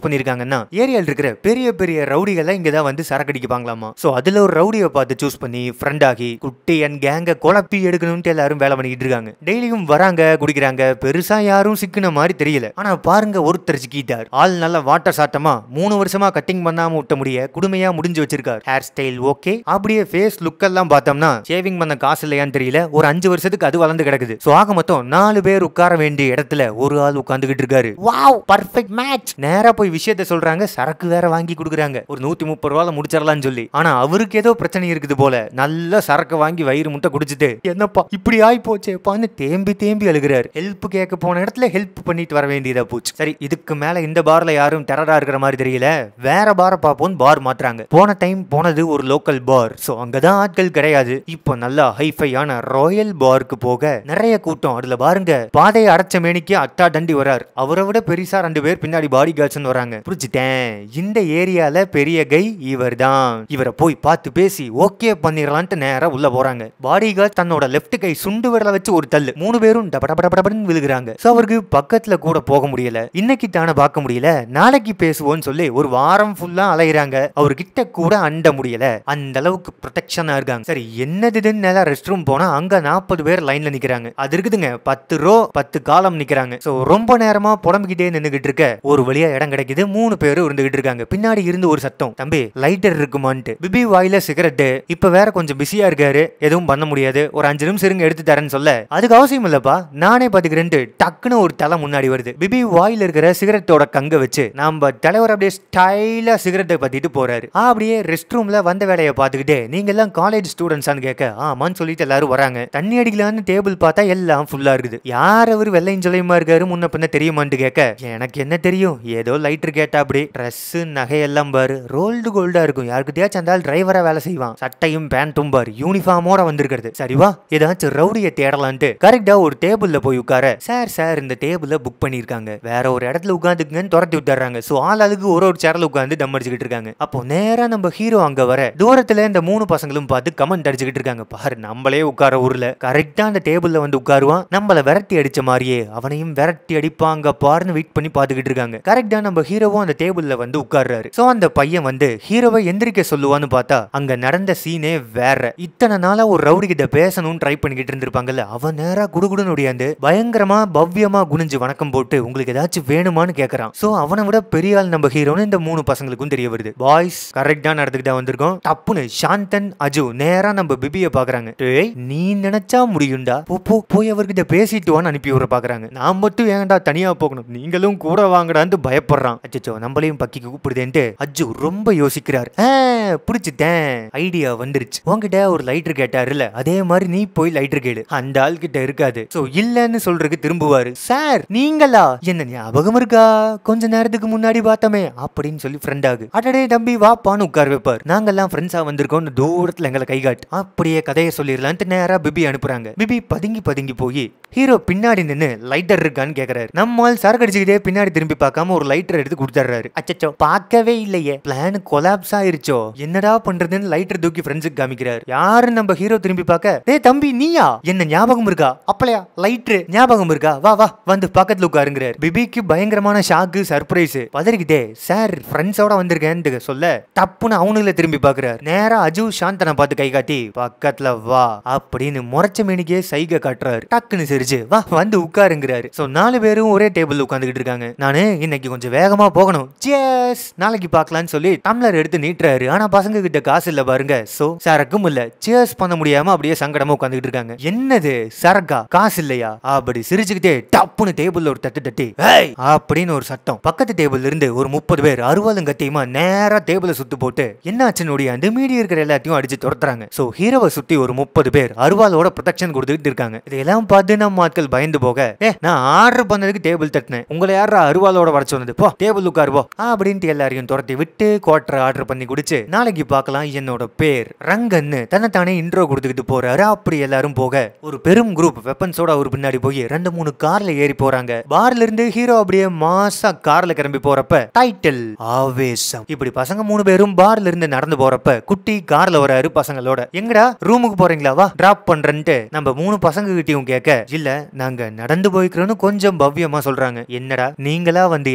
பண்ணிருக்காங்கன்னா ஏரியால இருக்கிற பெரிய பெரிய ரவுடிகளை இங்க தான் வந்து சரக்கு அடிக்கப்பாங்களாமா சோ அதுல ஒரு ரவுடியை பார்த்து சூஸ் பண்ணி ஃப்ரெண்ட் ஆகி குட்டி அண்ட் கேங்க குழப்பி எடுக்கணும்ட்டு எல்லாரும் வேலை பண்ணிக்கிட்டு இருக்காங்க டெய்லியும் வராங்க குடிக்கிறாங்க பெருசா யாரும் சிக்கின மாதிரி தெரியல ஆனா பாருங்க ஒருத்தர் சிக்கிட்டார் ஆள் நல்ல வாட்டர் சாட்டமா மூணு வருஷமா கட்டிங் பண்ணாம விட்ட முடிய குடுமையா முடிஞ்சு வச்சிருக்கார் ஹேர் ஸ்டைல் ஓகே அப்படியே ஃபேஸ் லுக் எல்லாம் பார்த்தோம்னா ஷேவிங் பண்ண காசு இல்லையான்னு தெரியல ஒரு அஞ்சு வருஷத்துக்கு அது வளர்ந்து கிடக்குது சோ ஆக மொத்தம் நாலு பேர் உட்கார வேண்டிய இடத்துல ஒரு ஆள் உட்கார்ந்துகிட்டு இருக்காரு வாவ் பர்ஃபெக்ட் மேட்ச் நேரா போய் விஷயத்த சொல்றாங்க சரக்கு வேற வாங்கி கொடுக்குறாங்க ஒரு நூத்தி முப்பது ரூபால முடிச்சிடலாம்னு சொல்லி ஆனா அவருக்கு ஏதோ பிரச்சனை இருக்குது போல நல்ல சரக்கு வாங்கி வயிறு முட்டை குடிச்சிட்டு என்னப்பா இப்படி ஆயி போச்சேப்பான்னு தேம்பி தேம்பி அழுகிறாரு ஹெல்ப் கேட்க போன இடத்துல ஹெல்ப் பண்ணிட்டு வர வேண்டியதா போச்சு சரி இதுக்கு மேல இந்த பார்ல யாரும் டெரரா இருக்கிற மாதிரி தெரியல வேற பார பாப்போம் பார் மாத்துறாங்க போன டைம் போனது ஒரு லோக்கல் பார் சோ அங்கதான் ஆட்கள் கிடையாது இப்போ நல்லா ஹைஃபையான ராயல் பாருக்கு போக நிறைய கூட்டம் அதுல பாருங்க பாதையை அடைச்ச மேனிக்கு அட்டா தண்டி வரார் அவரை விட பெருசா ரெண்டு பேர் பின்னாடி பாடி கார்ட்ஸ் வராங்க புரிஞ்சுட்டேன் இந்த ஏரியால பெரிய கை இவர் தான் இவரை போய் பார்த்து பேசி ஓகே பண்ணிடலான்ட்டு நேரா உள்ள போறாங்க பாடி கார்ட் தன்னோட லெஃப்ட் கை சுண்டு விரல வச்சு ஒரு தள்ளு மூணு பேரும் டபடபடபடன்னு விழுகுறாங்க சோ அவருக்கு பக்கத்துல கூட போக முடியல இன்னைக்கு தானே பார்க்க முடியல நாளைக்கு பேசுவோம்னு சொல்லி ஒரு வாரம் ஃபுல்லா அலையிறாங்க அவர்கிட்ட கூட அண்ட முடியல அந்த அளவுக்கு ப்ரொடெக்ஷனா இருக்காங்க சரி என்னதுன்னு நேரா ரெஸ்ட் ரூம் போனா அங்க நாற்பது பேர் லைன்ல நிக்கிறாங்க அது இருக்குதுங்க பத்து ரோ பத்து காலம் நிக்கிறாங்க சோ ரொம்ப நேரமா புலம்பிக்கிட்டே நின்னுகிட்டு இருக்க ஒரு வழியா இடம் கிடைக்குது மூணு பேரும் இருந்துகிட்டு இருக்காங்க பின்னாடி இருந்து ஒரு சத்தம் தம்பி லைட்டர் இருக்குமான்ட்டு பிபி வாயில சிகரெட் இப்ப வேற கொஞ்சம் பிஸியா இருக்காரு எதுவும் பண்ண முடியாது ஒரு அஞ்சு நிமிஷம் இருங்க எடுத்து தரேன்னு சொல்ல அதுக்கு அவசியம் இல்லப்பா நானே பாத்துக்கிறேன்ட்டு டக்குன்னு ஒரு தலை முன்னாடி வருது பிபி வாயில இருக்கிற சிகரெட்டோட கங்க வச்சு நம்ம தலைவர் அப்படியே ஸ்டைலா சிகரெட்டை பத்திட்டு போறாரு அப்படியே ரெஸ்ட் ரூம்ல வந்த வேலையை பார்த்துக்கிட்டே நீங்க எல்லாம் காலேஜ் ஸ்டூடெண்ட்ஸான்னு கேட்க ஆமான்னு சொல்லிட்டு எல்லாரும் வராங்க தண்ணி அடிக்கலான்னு டேபிள் பார்த்தா எல்லாம் ஃபுல்லா இருக்குது யார் அவர் வெள்ளையும் சொல்லியுமா இருக்காரு முன்ன பின்ன தெரியுமான்ட்டு கேட்க எனக்கு என்ன தெரியும் ஏதோ லைட்டர் கேட்டா அப்படி ட்ரெஸ் நகையெல்லாம் பாரு ரோல்டு கோல்டா இருக்கும் யாருக்கிட்டயாச்சும் அந்த டிரைவரா வேலை செய்வான் சட்டையும் பேண்ட்டும் பாரு யூனிஃபார்மோட வந்திருக்கிறது சரிவா ஏதாச்சும் ரவுடியை தேடலான்ட்டு கரெக்டா ஒரு டேபிள்ல போய் உட்கார சார் சார் இந்த டேபிள்ல புக் பண்ணிருக்காங்க வேற ஒரு இடத்துல உட்காந்துக்குங்கன்னு துரத்தி விட்டுறாங்க சோ ஆள் ஆளுக்கு ஒரு ஒரு சேர்ல உட்காந்து தம் அடிச்சுக்கிட்டு இருக்காங்க அப்போ நேரா நம்ம ஹீரோ அங்க வர தூரத்துல இந்த மூணு பசங்களும் பார்த்து கமெண்ட் அடிச்சுக்கிட்டு இருக்காங்க பாரு நம்மளே உட்கார ஊர்ல கரெக்டா அந்த டேபிள்ல வந்து உட்காருவான் நம்மள விரட்டி அடிச்ச மாதிரியே அவனையும் விரட்டி அடிப்பாங்க பாருன்னு வெயிட் பண்ணி பாத்துக்கிட்டு இருக்காங்க கரெக்டா நம்ம ஹீரோவும் அந்த டேபிள்ல வந்து உட்கார்றாரு சோ அந்த பையன் வந்து ஹீரோவை எந்திரிக்க சொல்லுவான்னு பார்த்தா அங்க நடந்த சீனே வேற இத்தனை நாளா ஒரு ரவுடி கிட்ட பேசணும்னு ட்ரை பண்ணிக்கிட்டு இருந்திருப்பாங்கல்ல அவன் நேரா குடுகுடுன்னு ஒடியாந்து பயங்கரமா பவ்யமா குனிஞ்சு வணக்கம் போட்டு உங்களுக்கு ஏதாச்சும் வேணுமான்னு கேக்குறான் சோ அவனை விட பெரிய ஆள் நம்ம ஹீரோன்னு இந்த மூணு பசங்களுக்கும் தெரிய வருது பாய்ஸ் கரெக்டா நடந்துக்கிட்டா வந்திருக்கோம் டப்புன்னு சாந்தன் அஜு நேரா நம்ம பிபிய பாக்குறாங்க டேய் நீ நினைச்சா முடியும்டா போ போ போய் அவர்கிட்ட பேசிட்டு வான்னு அனுப்பி விட பாக்குறாங்க நான் மட்டும் ஏன்டா தனியா போகணும் நீங்களும் கூட வாங்கடான்னு பயப்படுறான் அச்சோ நம்மளையும் பக்கிக்கு கூப்பிடுதேன்ட்டு அஜு ரொம்ப யோசிக்கிறார் ஆ, பிடிச்சிட்டேன் ஐடியா வந்துருச்சு உன்கிட்ட ஒரு லைட்டர் கேட்டாருல அதே மாதிரி நீ போய் லைட்டர் கேளு அந்த ஆள் கிட்ட இருக்காது சோ இல்லன்னு சொல்றதுக்கு திரும்புவாரு சார் நீங்களா என்ன ஞாபகம் இருக்கா கொஞ்ச நேரத்துக்கு முன்னாடி பார்த்தோமே அப்படின்னு சொல்லி ஃப்ரெண்ட் ஆகு அடடே தம்பி வாப்பான்னு உட்கார வைப்பார் நாங்கெல்லாம் ஃப்ரெண்ட்ஸா வந்திருக்கோம்னு தூரத்துல எங்களை கை காட்டு அப்படியே கதையை சொல்லிடலான்ட்டு நேரா பிபி அனுப்புறாங்க பிபி பதுங்கி பதுங்கி போய் ஹீரோ பின்னாடி நின்னு லைட்டர் இருக்கான்னு கேக்குறாரு நம்மால் சரக்கு அடிச்சுக்கிட்டே பின்னாடி திரும்பி பார்க்காம ஒரு லைட்டர் எடுத்து கொடுத்துட்றாரு அச்சச்சோ பார்க்கவே இல்லையே பிளான் கொலாப்ஸ் ஆயிருச்சோ என்னடா பண்றதுன்னு லைட்டர் தூக்கி ஃப்ரெண்ட்ஸுக்கு காமிக்கிறார் யாரு நம்ம ஹீரோ திரும்பி பார்க்க டேய் தம்பி நீயா என்ன ஞாபகம் இருக்கா அப்பளையா லைட்ரு ஞாபகம் இருக்கா வா வா வந்து பக்கத்துல உட்காருங்கிறார் பிபிக்கு பயங்கரமான ஷாக்கு சர்ப்ரைஸ் பதறிக்கிட்டே சார் ஃப்ரெண்ட்ஸோட வந்திருக்கேன்னு சொல்ல டப்புன்னு அவனுங்கள திரும்பி பாக்குறாரு நேரா அஜு சாந்தனை பார்த்து கை காட்டி பக்கத்துல வா அப்படின்னு முறைச்ச மேனிக்கே சைகை காட்டுறாரு டக்குன்னு சிரிச்சு வா வந்து உட்காருங்கிறாரு சோ நாலு பேரும் ஒரே டேபிள் உட்காந்துக்கிட்டு இருக்காங்க நானு இன்னைக்கு கொஞ்சம் வேகமா போகணும் சேஸ் நாளைக்கு பார்க்கலாம்னு சொல்லி டம்ளர் எடுத்து நீட்டுறாரு ஆனா பசங்க கிட்ட காசு இல்ல பாருங்க சோ சரக்கும் இல்ல சேஸ் பண்ண முடியாம அப்படியே சங்கடமா உட்காந்துக்கிட்டு இருக்காங்க என்னது சரக்கா காசு இல்லையா அப்படி சிரிச்சுக்கிட்டே டப்புன்னு டேபிள்ல ஒரு தட்டு தட்டி "ஏய்!" அப்படின்னு ஒரு சத்தம் பக்கத்து டேபிள்ல இருந்து ஒரு முப்பது பேர் அருவாளும் கத்தியுமா நேரா டேபிள சுத்து போட்டு என்னாச்சுன்னு ஒடியாந்து மீடி இருக்கிற எல்லாத்தையும் அடிச்சு துரத்துறாங்க சோ ஹீரோவை சுத்தி ஒரு முப்பது பேர் அருவாளோட ப்ரொடெக்ஷன் கொடுத்துக்கிட்டு இருக்காங்க இதெல்லாம் பார்த்து நம்ம ஆட்கள் பயந்து போக ஏ நான் ஆர்டர் பண்ணதுக்கு டேபிள் தட்டினேன் உங்களை யாரா அருவாளோட வர சொன்னது போ டேபிள் உட்காருவோ அப்படின்ட்டு எல்லாரையும் துரத்தி விட்டு குவார்டர் ஆர்டர் பண்ணி குடிச்சு நாளைக்கு பார்க்கலாம் என்னோட பேர் ரங்கன்னு தன்னைத்தானே இன்ட்ரோ கொடுத்துக்கிட்டு போறாரு அப்படி எல்லாரும் போக ஒரு பெரும் குரூப் வெப்பன்ஸோட அவர் பின்னாடி போய் ரெண்டு மூணு கார்ல ஏறி போறாங்க பார்ல இருந்து ஹீரோ அப்படியே மாசா கார்ல கிளம்பி போறப்ப டைட்டில் ஆவேசம் இப்படி பசங்க மூணு பேரும் பார்ல இருந்து நடந்து போறப்ப குட்டி கார்ல வராரு பசங்களோட எங்கடா ரூமுக்கு போறீங்களா வா டிராப் பண்றேன்ட்டு நம்ம மூணு பசங்க கிட்டயும் கேட்க இல்ல நாங்க நடந்து போய்க்கிறோம்னு கொஞ்சம் பவ்யமா சொல்றாங்க என்னடா நீங்களா வந்து ஏறுறீங்களா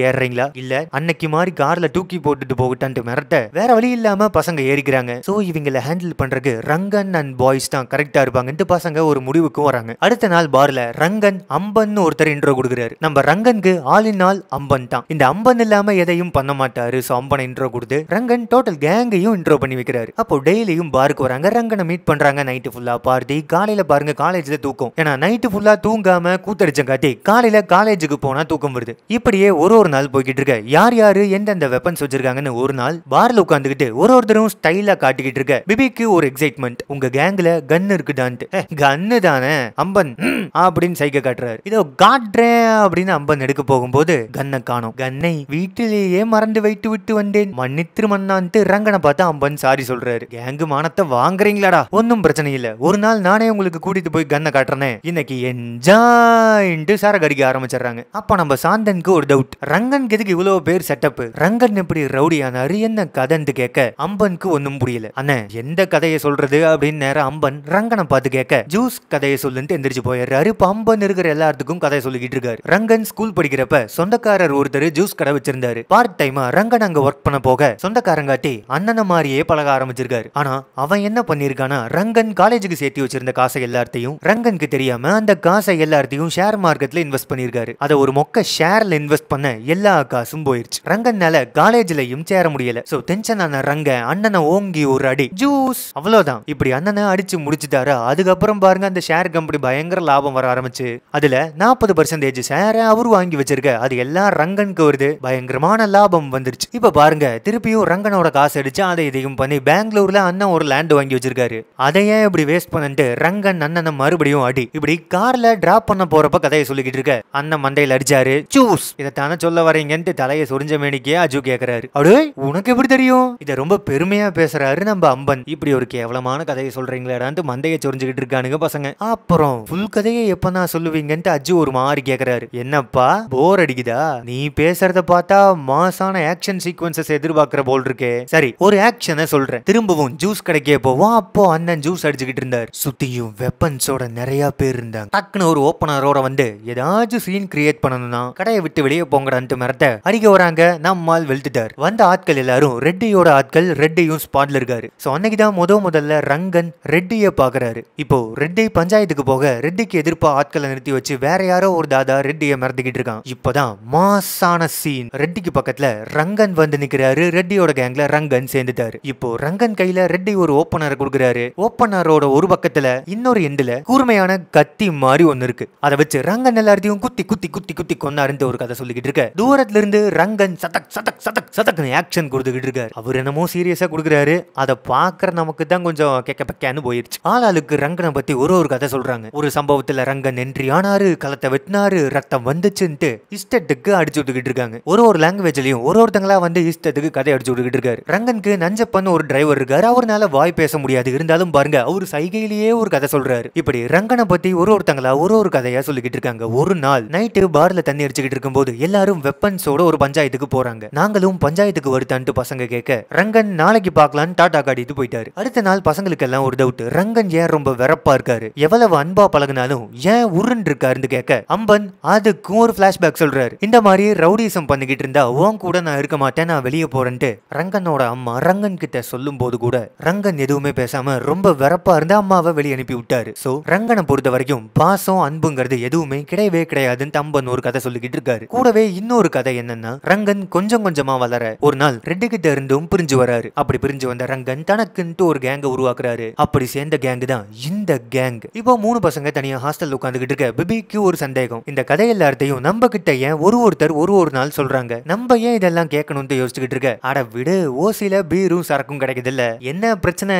இல்ல அன்னைக்கு மாதிரி கார்ல தூக்கி போட்டுட்டு போகட்டான்ட்டு மிரட்ட வேற வழி இல்லாம பசங்க ஏறிக்கிறாங்க சோ இவங்கள ஹேண்டில் பண்றதுக்கு ரங்கன் அண்ட் பாய்ஸ் தான் கரெக்டா இருப்பாங்கன்ட்டு பசங்க ஒரு முடிவுக்கும் வராங்க அடுத்த நாள் பார்ல ரங்கன் அம்பன் ஒருத்தர் இன்ட்ரோ கொடுக்குறாரு நம்ம ரங்கனுக்கு ஆல் இன் ஆல் அம்பன் தான் இந்த அம்பன் இல்லாம எதையும் பண்ண மாட்டாரு சோ அம்பனை இன்ட்ரோ கொடுத்து ரங்கன் டோட்டல் கேங்கையும் இன்ட்ரோ பண்ணி வைக்கிறாரு அப்போ டெய்லியும் பாருக்கு வராங்க ரங்கனை மீட் பண்றாங்க நைட்டு ஃபுல்லா பார்ட்டி காலையில பாருங்க காலேஜ்ல தூக்கம் ஏன்னா நைட்டு ஃபுல்லா தூங்காம கூத்தடிச்சங்காட்டி காலையில காலேஜுக்கு போனா தூக்கம் வருது இப்படியே ஒரு ஒரு நாள் போய்கிட்டு இருக்க யார் யாரு எந்தெந்த வெப்பன்ஸ் வச்சிருக்காங்கன்னு ஒரு நாள் பார்ல உட்காந்துக்கிட்டு ஒரு ஒருத்தரும் ஸ்டைலா காட்டிக்கிட்டு இருக்க பிபிக்கு ஒரு எக்ஸைட்மெண்ட் உங்க கேங்ல கன் இருக்குதான்ட்டு கன்னு தானே அம்பன் ம், அப்படின்னு சைக்க காட்டுறாரு இதோ காட்டுறேன் அப்படின்னு அம்பன் எடுக்க போகும்போது கன்னை காணோம் கன்னை வீட்டிலேயே மறந்து வைத்து விட்டு வந்தேன் மன்னித்திரு மன்னான்ட்டு ரங்கனை பார்த்து அம்பன் சாரி சொல்றாரு கேங்கு மானத்தை வாங்குறீங்களாடா ஒன்னும் பிரச்சனை இல்ல ஒரு நாள் நானே உங்களுக்கு கூட்டிட்டு போய் கன்னை காட்டுறேனே இன்னைக்கு என்ஜாய்ன்ட்டு சார கடிக்க ஆரம்பிச்சிடுறாங்க அப்ப நம்ம சாந்தனுக்கு ஒரு டவுட் ரங்கனுக்கு எதுக்கு இவ்வளவு பேர் செட்டப் ரங்கன் எப்படி ரவுடி ஆனாரு என்ன கதைன்னு கேட்க அம்பனுக்கு ஒன்னும் புரியல அண்ணே எந்த கதையை சொல்றது அப்படின்னு நேரம் அம்பன் ரங்கனை பார்த்து கேட்க ஜூஸ் கதையை சொல்லுன்ட்டு எந்திரிச்சு போயிடுறாரு இப்ப அம்பன் இருக்கிற எல்லாத்துக்கும் கதை சொல்லிக்கிட்டு இருக்காரு ரங்கன் ஸ்கூல் படிக்கிறப்ப சொந்தக்காரர் ஒருத்தர் ஜூஸ் கடை வச்சிருந்தாரு பார்ட் டைமா ரங்கன் அங்க ஒர்க் பண்ண போக சொந்தக்காரங்காட்டி அண்ணனை மாதிரியே பழக ஆரம்பிச்சிருக்காரு ஆனா அவன் என்ன பண்ணிருக்கானா ரங்கன் காலேஜுக்கு சேர்த்து வச்சிருந்த காசை எல்லாத்தையும் ரங்கனுக்கு தெரியாம அந்த காசை எல்லாத்தையும் ஷேர் மார்க்கெட்ல இன்வெஸ்ட் பண்ணிருக்காரு அதை ஒரு மொக்க ஷேர்ல இன்வெஸ்ட் பண்ண எல்லா காசும் போயிருச்சு ரங்கன்னால காலேஜ்லயும் சேர முடியல சோ டென்ஷன் ஆன ரங்க அண்ணனை ஓங்கி ஒரு அடி ஜூஸ் அவ்வளவுதான் இப்படி அண்ணனை அடிச்சு முடிச்சுட்டாரு அதுக்கப்புறம் பாருங்க அந்த ஷேர் கம்பெனி பயங்கர லாபம் வர ஆரம்பிச்சு அதுல நாற்பது பர்சன்டேஜ் ஷேரை அவரு வாங்கி வச்சிருக்க அது எல்லாம் ரங்கனுக்கு வருது பயங்கரமான லாபம் வந்துருச்சு இப்ப பாருங்க திருப்பியும் ரங்கனோட காசு அடிச்சு அதை இதையும் பண்ணி பெங்களூர்ல அண்ணன் ஒரு லேண்ட் வாங்கி வச்சிருக்காரு அதையே இப்படி வேஸ்ட் பண்ணிட்டு ரங்கன் அண்ணனை மறுபடியும் அடி இப்படி கார்ல டிராப் பண்ண போறப்ப கதையை சொல்லிக்கிட்டு இருக்க அண்ணன் மண்டையில அடிச்சாரு சூஸ் இதைத்தானே சொல்ல வரீங்கன்ட்டு தலையை சொரிஞ்ச மேனிக்கே அஜு கேக்குறாரு அடே உனக்கு எப்படி தெரியும் இதை ரொம்ப பெருமையா பேசுறாரு நம்ம அம்பன் இப்படி ஒரு கேவலமான கதையை சொல்றீங்களாடான்ட்டு மண்டையை சொரிஞ்சுக்கிட்டு இருக்கானுங்க பசங்க அப்புறம் ஃபுல் கதையை எப்ப நான் சொல்லுவீங்கன்ட்டு அஜு ஒரு மாதிரி கேக்குறாரு என்னப்பா போர் அடிக்குதா நீ பேசுறத பார்த்தா மாசான ஆக்ஷன் சீக்வன்சஸ் எதிர்பார்க்கிற போல் இருக்கே சரி ஒரு ஆக்ஷனை சொல்றேன் திரும்பவும் ஜூஸ் கடைக்கே போவோம் அப்போ அண்ணன் ஜூஸ் அடிச்சுக்கிட்டு இருந்தார் சுத்தியும் வெப்பன்ஸோட நிறைய பேர் இருந்தாங்க டக்குன்னு ஒரு ஓப்பனரோட வந்து ஏதாச்சும் சீன் கிரியேட் பண்ணணும்னா கடையை விட்டு வெளியே போங்கடான்ட்டு மிரட்ட அடிக்க வராங்க நம்மால் வெளுத்துட்டார் வந்த ஆட்கள் எல்லாரும் ரெட்டியோட ஆட்கள் ரெட்டியும் ஸ்பாட்ல இருக்காரு சோ அன்னைக்கு தான் முத முதல்ல ரங்கன் ரெட்டிய பாக்குறாரு இப்போ ரெட்டி பஞ்சாயத்துக்கு போக ரெட்டிக்கு எதிர்ப்பா ஆட்களை நிறுத்தி வச்சு வேற யாரோ ஒரு தாதா ரெட்டிய மிரட்டிக்கிட்டு இருக்கான் இப்பதான் மாசான சீன் ரெட்டிக்கு பக்கத்துல ரங்கன் வந்து நிக்கிறாரு ரெட்டியோட கேங்ல ரங்கன் சேர்ந்துட்டாரு இப்போ ரங்கன் கையில ரெட்டி ஒரு ஓப்பனர் கொடுக்குறாரு ஓப்பனரோட ஒரு பக்கத்துல இன்னொரு எண்டுல கூர்மையான கத்தி மாதிரி ஒன்னு இருக்கு அதை வச்சு ரங்கன் எல்லாத்தையும் குத்தி குத்தி குத்தி குத்தி கொன்னாருன்ட்டு ஒரு கதை சொல்லிக்கிட்டு இருக்க தூரத்துல இருந்து ரங்கன் சதக் சதக் சதக் சதக்னு ஆக்ஷன் கொடுத்துக்கிட்டு இருக்காரு அவர் என்னமோ சீரியஸா கொடுக்குறாரு அதை பாக்குற நமக்கு தான் கொஞ்சம் கெக்க பக்கன்னு போயிருச்சு ஆளாளுக்கு ரங்கனை பத்தி ஒரு ஒரு கதை சொல்றாங்க ஒரு சம்பவத்துல ரங்கன் என்ட்ரி ஆனாரு களத்தை வெட்டினாரு ரத்தம் வந்துச்சுன்ட்டு இஷ்டத்துக்கு அடிச்சு விட்டுக்கிட்டு இருக்காங்க ஒரு ஒரு லாங்குவேஜ்லயும் ஒரு ஒருத்தங்களா வந்து இஷ்டத்துக்கு கதை அடிச்சு விட்டுக்கிட்டு இருக்காரு ரங்கனுக்கு நஞ்சப்பன் ஒரு டிரைவர் இருக்காரு அவர்னால வாய் பேச முடியாது இருந்தாலும் பாருங்க அவர் சைகையிலேயே ஒரு கதை சொல்றாரு இப்படி ரங்கனை பத்தி ஒரு ஒருத்தங்களா ஒரு ஒரு கதையா சொல்லிக்கிட்டு இருக்காங்க ஒரு நாள் நைட்டு பார்ல தண்ணி அடிச்சுக்கிட்டு இருக்கும்போது எல்லாரும் வெப்பன்ஸோட ஒரு பஞ்சாயத்துக்கு போறாங்க நாங்களும் பஞ்சாயத்துக்கு வருத்தான்ட்டு பசங்க கேட்க ரங்கன் நாளைக்கு பார்க்கலான்னு டாடா காட்டிட்டு போயிட்டாரு அடுத்த நாள் பசங்களுக்கு எல்லாம் ஒரு டவுட் ரங்கன் ஏன் ரொம்ப வெறப்பா இருக்காரு எவ்வளவு அன்பா பழகுனாலும் ஏன் உருன்னு இருக்காருன்னு கேட்க அம்பன் அதுக்கும் ஒரு பிளாஷ்பேக் சொல்றாரு இந்த மாதிரி ரவுடிசம் பண்ணிக்கிட்டு இருந்தா உன் கூட நான் இருக்க மாட்டேன் நான் வெளியே போறேன்ட்டு ரங்கனோட அம்மா ரங்கன் கிட்ட சொல்லும் போது கூட ரங்கன் எதுவுமே பேசாம ரொம்ப வெறப்பா இருந்து அம்மாவை வெளியே அனுப்பி விட்டாரு சோ ரங்கனை பொறுத்த வரைக்கும் பாசம் அன்புங்கிறது எதுவுமே கிடையவே கிடையாதுன்னு அம்பன் ஒரு கதை சொல்லிக்கிட்டு இருக்காரு கூடவே இன்னொரு கதை என்னன்னா ரங்கன் கொஞ்சம் கொஞ்சமா வளர ஒரு நாள் ரெண்டு கிட்ட இருந்தும் பிரிஞ்சு வராரு அப்படி பிரிஞ்சு வந்த ரங்கன் தனக்குன்ட்டு ஒரு கேங்க உருவாக்குறாரு அப்படி சேர்ந்த கேங் தான் இந்த கேங் இப்போ மூணு பசங்க தனியா ஹாஸ்டல் உட்காந்துக்கிட்டு இருக்க பிபிக்கு ஒரு சந்தேகம் இந்த கதை எல்லாத்தையும் நம்ம கிட்ட ஏன் ஒரு ஒருத்தர் ஒரு ஒரு நாள் சொல்றாங்க நம்ம ஏன் இதெல்லாம் கேட்கணும்னு யோசிச்சுக்கிட்டு இருக்க அட விடு ஓசில பீரும் சரக்கும் கிடைக்குது இல்ல என்ன பிரச்சனை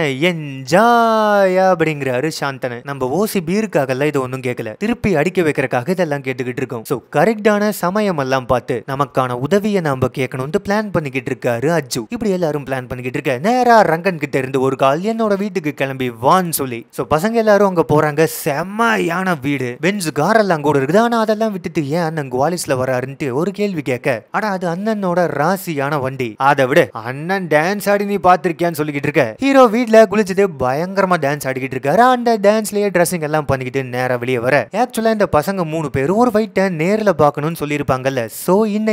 என்ஜாய் அப்படிங்கிறாரு சாந்தன நம்ம ஓசி பீருக்காகலாம் இது ஒன்றும் கேட்கல திருப்பி அடிக்க வைக்கிறக்காக இதெல்லாம் கேட்டுக்கிட்டு இருக்கோம் ஸோ கரெக்டான சமயம் எல்லாம் பார்த்து நமக்கான உதவியை நாம கேட்கணும்னு பிளான் பண்ணிக்கிட்டு இருக்காரு அஜு இப்படி எல்லாரும் பிளான் பண்ணிக்கிட்டு இருக்க நேரா ரங்கன் கிட்ட இருந்து ஒரு கால் என்னோட வீட்டுக்கு கிளம்பி வான்னு சொல்லி ஸோ பசங்க எல்லாரும் அங்க போறாங்க செம்மையான வீடு பென்ஸ் கார் எல்லாம் கூட இருக்குது ஆனா அதெல்லாம் விட்டுட்டு ஏன் அண்ணன் குவாலிஸ்ல வராருன்ட்டு ஒரு கேள்வி கேட்க ஆனா அது அண்ணனோட ராசியான வண்டி அதை விட அண்ணன் டான்ஸ் ஆடி நீ பாத்திருக்கியான்னு சொல்லிக்கிட்டு இருக்க ஹீரோ வீட்ல குளிச்சுட்டு பயங்கரமா டான்ஸ் ஆடிக்கிட்டு இருக்காரு அந்த டான்ஸ்லயே ட்ரெஸ்ஸிங் எல்லாம் பண்ணிக்கிட்டு நேரா வெளியே வர ஆக்சுவலா இந்த பசங்க மூணு பேரும் ஒரு ஃபைட்டை நேர்ல பார்க்கணும்னு சொல்லியிருப்பாங்கல்ல சோ இன்னைக்கு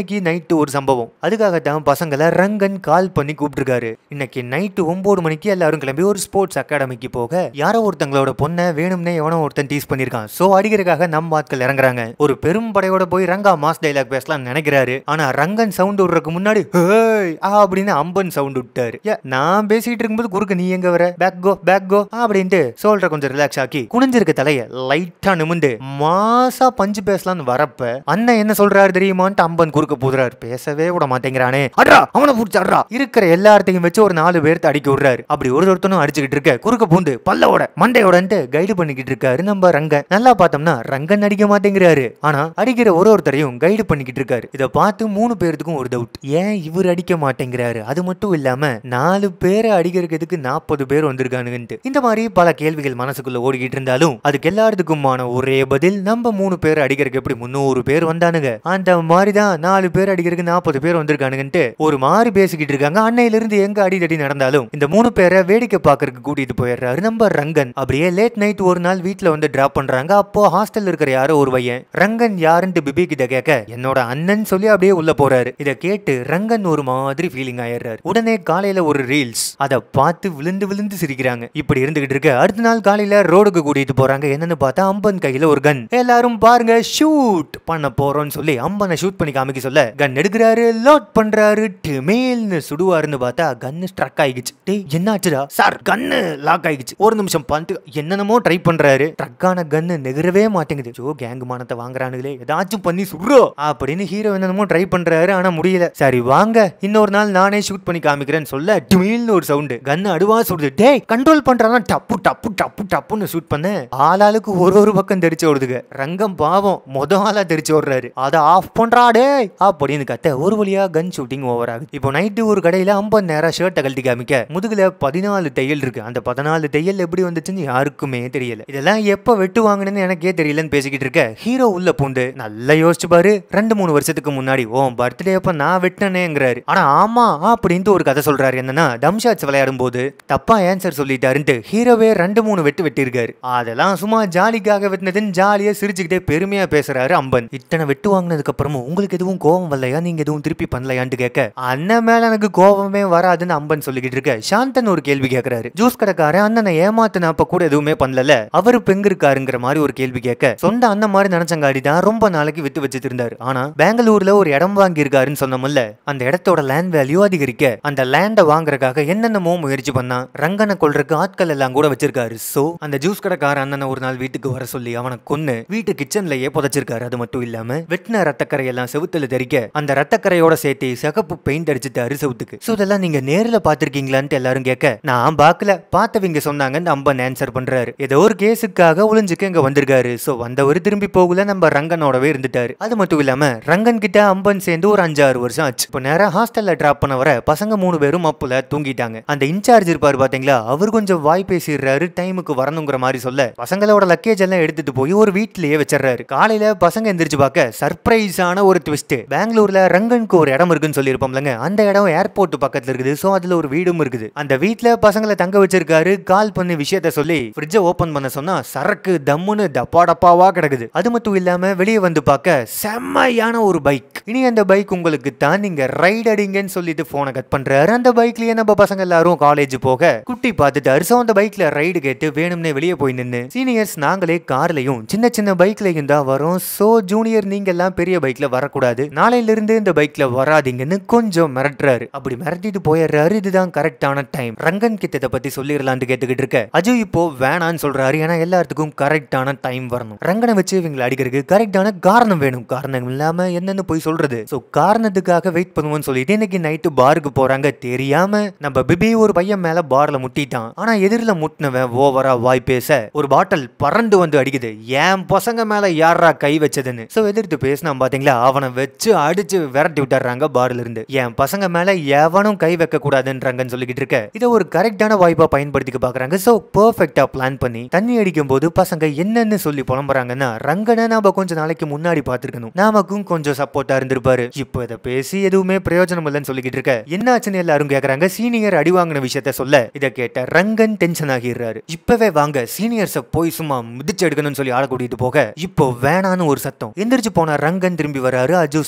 மணிக்கு நைட்டு ஒரு சம்பவம் அதுக்காகத்தான் பசங்களை ரங்கன் கால் பண்ணி கூப்பிட்டுருக்காரு இன்னைக்கு நைட்டு ஒன்பது மணிக்கு எல்லாரும் கிளம்பி ஒரு ஸ்போர்ட்ஸ் அகாடமிக்கு போக யாரோ ஒருத்தங்களோட பொண்ணை வேணும்னே எவனோ ஒருத்தன் டீஸ் பண்ணிருக்கான் சோ அடிக்கிறதுக்காக நம்ம ஆட்கள் இறங்குறாங்க ஒரு பெரும் படையோட போய் ரங்கா மாஸ் டைலாக் பேசலாம்னு நினைக்கிறாரு ஆனா ரங்கன் சவுண்ட் விடுறதுக்கு முன்னாடி "ஹேய்" அப்படின்னு அம்பன் சவுண்ட் விட்டாரு ஏ, நான் பேசிட்டு இருக்கும்போது குறுக்க நீ எங்க வர பேக் கோ பேக் கோ அப்படின்ட்டு சோல்ற கொஞ்சம் ரிலாக்ஸ் ஆக்கி குனிஞ்சிருக்க தலைய லைட்டா நிமிந்து மாசா பஞ்சு பேசலாம்னு வரப்ப அண்ணன் என்ன சொல்றாரு தெரியுமான்ட்டு அம்பன் குறுக்க போதுறாரு பேசவே விட மாட்டேங்கிறானே அட்ரா அவனை புடிச்சாடுறா இருக்கிற எல்லார்த்தையும் வச்சு ஒரு நாலு பேர்த்த அடிக்க விடுறாரு அப்படி ஒரு ஒருத்தனும் அடிச்சுக்கிட்டு இருக்க குறுக்க பூந்து பல்லவோட மண்டையோடன்ட்டு கைடு பண்ணிக்கிட்டு இருக்காரு நம்ம ரங்கன் நல்லா பார்த்தோம்னா ரங்கன் அடிக்க மாட்டேங்கிறாரு ஆனா அடிக்கிற ஒரு ஒருத்தரையும் கைடு பண்ணிக்கிட்டு இருக்காரு இதை பார்த்து மூணு பேர்த்துக்கும் ஒரு டவுட் ஏன் இவர் அடிக்க மாட்டேங்கிறாரு அது மட்டும் இல்லாம நாலு பேரை அடிக்கிறதுக்கு நாற்பது பேர் வந்திருக்கானுங்கன்ட்டு இந்த மாதிரி பல கேள்விகள் மனசுக்குள்ள ஓடிக்கிட்டு இருந்தாலும் அதுக்கு எல்லாத்துக்குமான ஒரே பதில் நம்ம மூணு பேர் அடிக்கிறதுக்கு எப்படி முந்நூறு பேர் வந்தானுங்க அந்த மாதிரி தான் நாலு பேர் அடிக்கிறதுக்கு நாற்பது பேர் வந்திருக்கானுங்கன்ட்டு ஒரு மாதிரி பேசிக்கிட்டு இருக்காங்க அன்னையில இருந்து எங்க அடிதடி நடந்தாலும் இந்த மூணு பேரை வேடிக்கை பார்க்கறதுக்கு கூட்டிட்டு போயிடுறாரு நம்ம ரங்கன் அப்படியே லேட் நைட் ஒரு நாள் வீட்ல வந்து டிராப் பண்றாங்க அப்போ ஹாஸ்டல்ல இருக்கிற யாரோ ஒரு பையன் ரங்கன் யாருன்ட்டு பிபி கிட்ட கேட்க என்னோட அண்ணன் சொல்லி அப்படியே உள்ள போறாரு இத கேட்டு ரங்கன் ஒரு மாதிரி ஃபீலிங் ஆயிடுறாரு உடனே காலையில ஒரு ரீல்ஸ் அதை பார்த்து விழுந்து விழுந்து சிரிக்கிறாங்க இப்படி இருந்துகிட்டு இருக்க அடுத்த நாள் காலையில ரோடுக்கு கூட்டிட்டு போறாங்க என்னன்னு பார்த்தா அம்பன் கையில ஒரு கன் எல்லாரும் பாருங்க ஷூட் பண்ண போறோம்னு சொல்லி அம்பனை ஷூட் பண்ணி காமிக்க சொல்ல கன் எடுக்கிறாரு லோட் பண்றாரு மேல்னு சுடுவாருன்னு பார்த்தா கன்னு ஸ்ட்ரக் ஆகிடுச்சு டேய் என்னாச்சுடா சார் கன்னு லாக் ஆகிடுச்சு ஒரு நிமிஷம் பண்ணிட்டு என்னென்னமோ ட்ரை பண்றாரு ட்ரக்கான கன்னு நெகரவே மாட்டேங்குது ஜோ கேங் மானத்தை வாங்குறானுங்களே ஏதாச்சும் பண்ணி சுடுறோ அப்படின்னு ஹீரோ என்னென்னமோ ட்ரை பண்றாரு ஆனா முடியல சரி வாங்க இன்னொரு நாள் நானே ஷூட் பண்ணி காமிக்கிறேன்னு சொல்ல டுமீல்னு ஒரு சவுண்டு கன்னு அடுவா சுடுது டேய் கண்ட்ரோல் பண்றானா டப்பு டப்பு டப்பு டப்புன்னு ஷூட் பண்ண ஆளாளுக்கு ஒரு ஒரு பக்கம் தெரிச்சு ஓடுதுங்க ரங்கம் பாவம் மொத ஆளா தெரிச்சு ஓடுறாரு அதை ஆஃப் பண்றா டேய் அப்படின்னு கத்த ஒரு வழியா கன் ஷூட்டிங் ஓவர் ஆகுது இப்போ நைட்டு ஒரு கடையில ஐம்பது நேரம் ஷர்ட்டை கழட்டி காமிக்க முதுகுல பதினாலு தையல் இருக்கு அந்த பதினாலு தையல் எப்படி வந்துச்சுன்னு யாருக்குமே தெரியல இதெல்லாம் எப்ப வெட்டு வாங்கினேன்னு எனக்கே தெரியலன்னு பேசிக்கிட்டு இருக்க ஹீரோ உள்ள பூந்து நல்லா யோசிச்சு பாரு ரெண்டு மூணு வருஷத்துக்கு முன்னாடி ஓ பர்த்டே அப்ப நான் வெட்டினேங்கிறாரு ஆனா ஆமா அப்படின்ட்டு ஒரு கதை சொல்றாரு என்னன்னா டம்ஷாட்ஸ் விளையாடும் போது தப்பா ஆன்சர் சொல்லிட்டாருன்ட்டு ஹீரோவே ரெண்டு மூணு வெட்டு வெட்டியிருக்காரு அதெல்லாம் சும்மா ஜாலிக்காக வெட்டினதுன்னு ஜாலியா சிரிச்சுக்கிட்டே பெருமையா பேசுறாரு அம்பன் இத்தனை வெட்டு வாங்கினதுக்கு அப்புறமும் உங்களுக்கு எதுவும் கோவம் வரலையா நீங்க எதுவும் திருப்பி பண்ணலையான்ட்டு கேட்க அண்ணன் மேல எனக்கு கோவமே வராதுன்னு அம்பன் சொல்லிக்கிட்டு இருக்க சாந்தன் ஒரு கேள்வி கேட்கறாரு ஜூஸ் கடைக்காரன் அண்ணனை ஏமாத்தின அப்ப கூட எதுவுமே பண்ணல அவரு பெங்க இருக்காருங்கிற மாதிரி ஒரு கேள்வி கேட்க சொந்த அண்ணன் மாதிரி நினைச்சங்காடி தான் ரொம்ப நாளைக்கு வித்து வச்சுட்டு இருந்தாரு ஆனா பெங்களூர்ல ஒரு இடம் வாங்கி இருக்காருன்னு சொன்னோம்ல அந்த இடத்தோட லேண்ட் வேல்யூ அதிகரிக்க அந்த லேண்டை வாங்குறதுக்காக என்னென்னமோ முயற்சி பண்ணா ரங்கனை கொல்றதுக்கு ஆட்கள் எல்லாம் கூட வச்சிருக்காரு சோ அந்த ஜூஸ் கடைக்கார அண்ணனை ஒரு நாள் வீட்டுக்கு வர சொல்லி அவனை கொன்னு வீட்டு கிச்சன்லயே புதைச்சிருக்காரு அது மட்டும் இல்லாம வெட்டின ரத்தக்கரை எல்லாம் செவுத்துல தெரிக்க அந்த ரத்தக்கரையோட சேர்த்து சிகப்பு பெயிண்ட் அடிச்சுட்டாரு செவுத்துக்கு சோ இதெல்லாம் நீங்க நேர்ல பாத்திருக்கீங்களான்ட்டு எல்லாரும் கேட்க நான் பார்க்கல பார்த்தவங்க சொன்னாங்கன்னு அம்பன் ஆன்சர் பண்றாரு ஏதோ ஒரு கேஸுக்காக ஒளிஞ்சுக்க இங்க வந்திருக்காரு சோ வந்தவர் திரும்பி போகல நம்ம ரங்கனோடவே இருந்துட்டாரு அது மட்டும் இல்லாம ரங்கன் கிட்ட அம்பன் சேர்ந்து ஒரு அஞ்சாறு வருஷம் ஆச்சு இப்போ நேரா ஹாஸ்டல்ல டிராப் பண்ண வர பசங்க மூணு பேரும் மப்புல தூங்கிட்டாங்க அந்த இன்சார்ஜ் இருப்பாரு பாத்தீங்களா அவர் கொஞ்சம் வாய் பேசிடுறாரு டைமுக்கு வரணுங்கிற மாதிரி சொல்ல பசங்களோட லக்கேஜ் எல்லாம் எடுத்துட்டு போய் ஒரு வீட்லயே வச்சிடுறாரு காலையில பசங்க எந்திரிச்சு பார்க்க சர்ப்ரைஸான ஒரு ட்விஸ்ட் பெங்களூர்ல ரங்கனுக்கு ஒரு இடம் இருக்குன்னு சொல்லியிருப்போம்லங்க அந்த இடம் ஏர்போர்ட் பக்கத்துல இருக்குது சோ அதுல ஒரு வீடும் இருக்குது அந்த வீட்ல பசங்களை தங்க வச்சிருக்காரு கால் பண்ணி விஷயத்த சொல்லி ஃப்ரிட்ஜை ஓபன் பண்ண சொன்னா சரக்கு தம்முன்னு டப்பா டப்பாவா கிடக்குது அது மட்டும் இல்லாம வெளியே வந்து பார்க்க செம்மையான ஒரு பைக் இனி அந்த பைக் உங்களுக்கு தான் நீங்க ரைட் அடிங்கன்னு சொல்லிட்டு போனை கட் பண்றாரு அந்த பைக்லயே நம்ம பசங்க எல்லாரும் காலேஜ் போக குட்டி பார்த்துட்டாரு சோ அந்த பைக்ல ரைடு கேட்டு வேணும்னே வெளியே போய் நின்னு சீனியர்ஸ் நாங்களே கார்லயும் சின்ன சின்ன பைக்லயும் தான் வரோம் சோ ஜூனியர் நீங்க எல்லாம் பெரிய பைக்ல வரக்கூடாது நாளையில இருந்து இந்த பைக்ல வராதீங்கன்னு கொஞ்சம் மிரட்டுறாரு அப்படி மிரட்டிட்டு போயிடுறாரு இதுதான் கரெக்டான டைம் ரங்கன் கிட்ட இதை பத்தி சொல்லிடலான்னு கேட்டுக்கிட்டு இருக்க அஜு இப்போ வேணான்னு சொல்றாரு ஏன்னா எல்லாத்துக்கும் கரெக்டான டைம் வரணும் ரங்கனை வச்சு இவங்களை அடிக்கிறதுக்கு கரெக்டான காரணம் வேணும் காரணம் இல்லாம என்னன்னு போய் சொல்றது சோ காரணத்துக்காக வெயிட் பண்ணுவோம்னு சொல்லிட்டு இன்னைக்கு நைட்டு பாருக்கு போறாங்க தெரியாம நம்ம பிபி ஒரு பையன் மேல பார்ல முட்டிட்டான் ஆனா எதிரில முட்டினவன் ஓவரா வாய் பேச ஒரு பாட்டில் பறந்து வந்து அடிக்குது என் பசங்க மேல யாரா கை வச்சதுன்னு சோ எதிர்த்து பேசினா பாத்தீங்களா அவனை வச்சு அடிச்சு விரட்டி விட்டுறாங்க பார்ல இருந்து என் பசங்க மேல எவனும் கை வைக்க கூடாதுன்றாங்கன்னு சொல்லிக்கிட்டு இருக்க இதை ஒரு கரெக்டான வாய்ப்பா பயன்படுத்திக்க பாக்குறாங்க சோ பெர்ஃபெக்டா பிளான் பண்ணி தண்ணி அடிக்கும் போது பசங்க என்னன்னு சொல்லி புலம்புறாங்கன்னா ரங்கனை நாம கொஞ்ச நாளைக்கு முன்னாடி பார்த்திருக்கணும் நாமக்கும் கொஞ்சம் சப்போர்ட்டா இருந்திருப்பாரு இப்போ இதை பேசி எதுவுமே பிரயோஜனம் இல்லைன்னு சொல்லிக்கிட்டு இருக்க என்னாச்சுன்னு எல்லாரும் கேக்குறாங்க சீனியர் அடி வாங்கின விஷயத்த சொல்ல இதை கேட்ட ரங்கன் டென்ஷன் ஆகிடுறாரு இப்பவே வாங்க சீனியர்ஸ போய் சும்மா மிதிச்சு எடுக்கணும்னு சொல்லி ஆள கூட்டிட்டு போக இப்போ வேணான்னு ஒரு சத்தம் எந்திரிச்சு போன ரங்கன் திரும்பி வராரு அஜு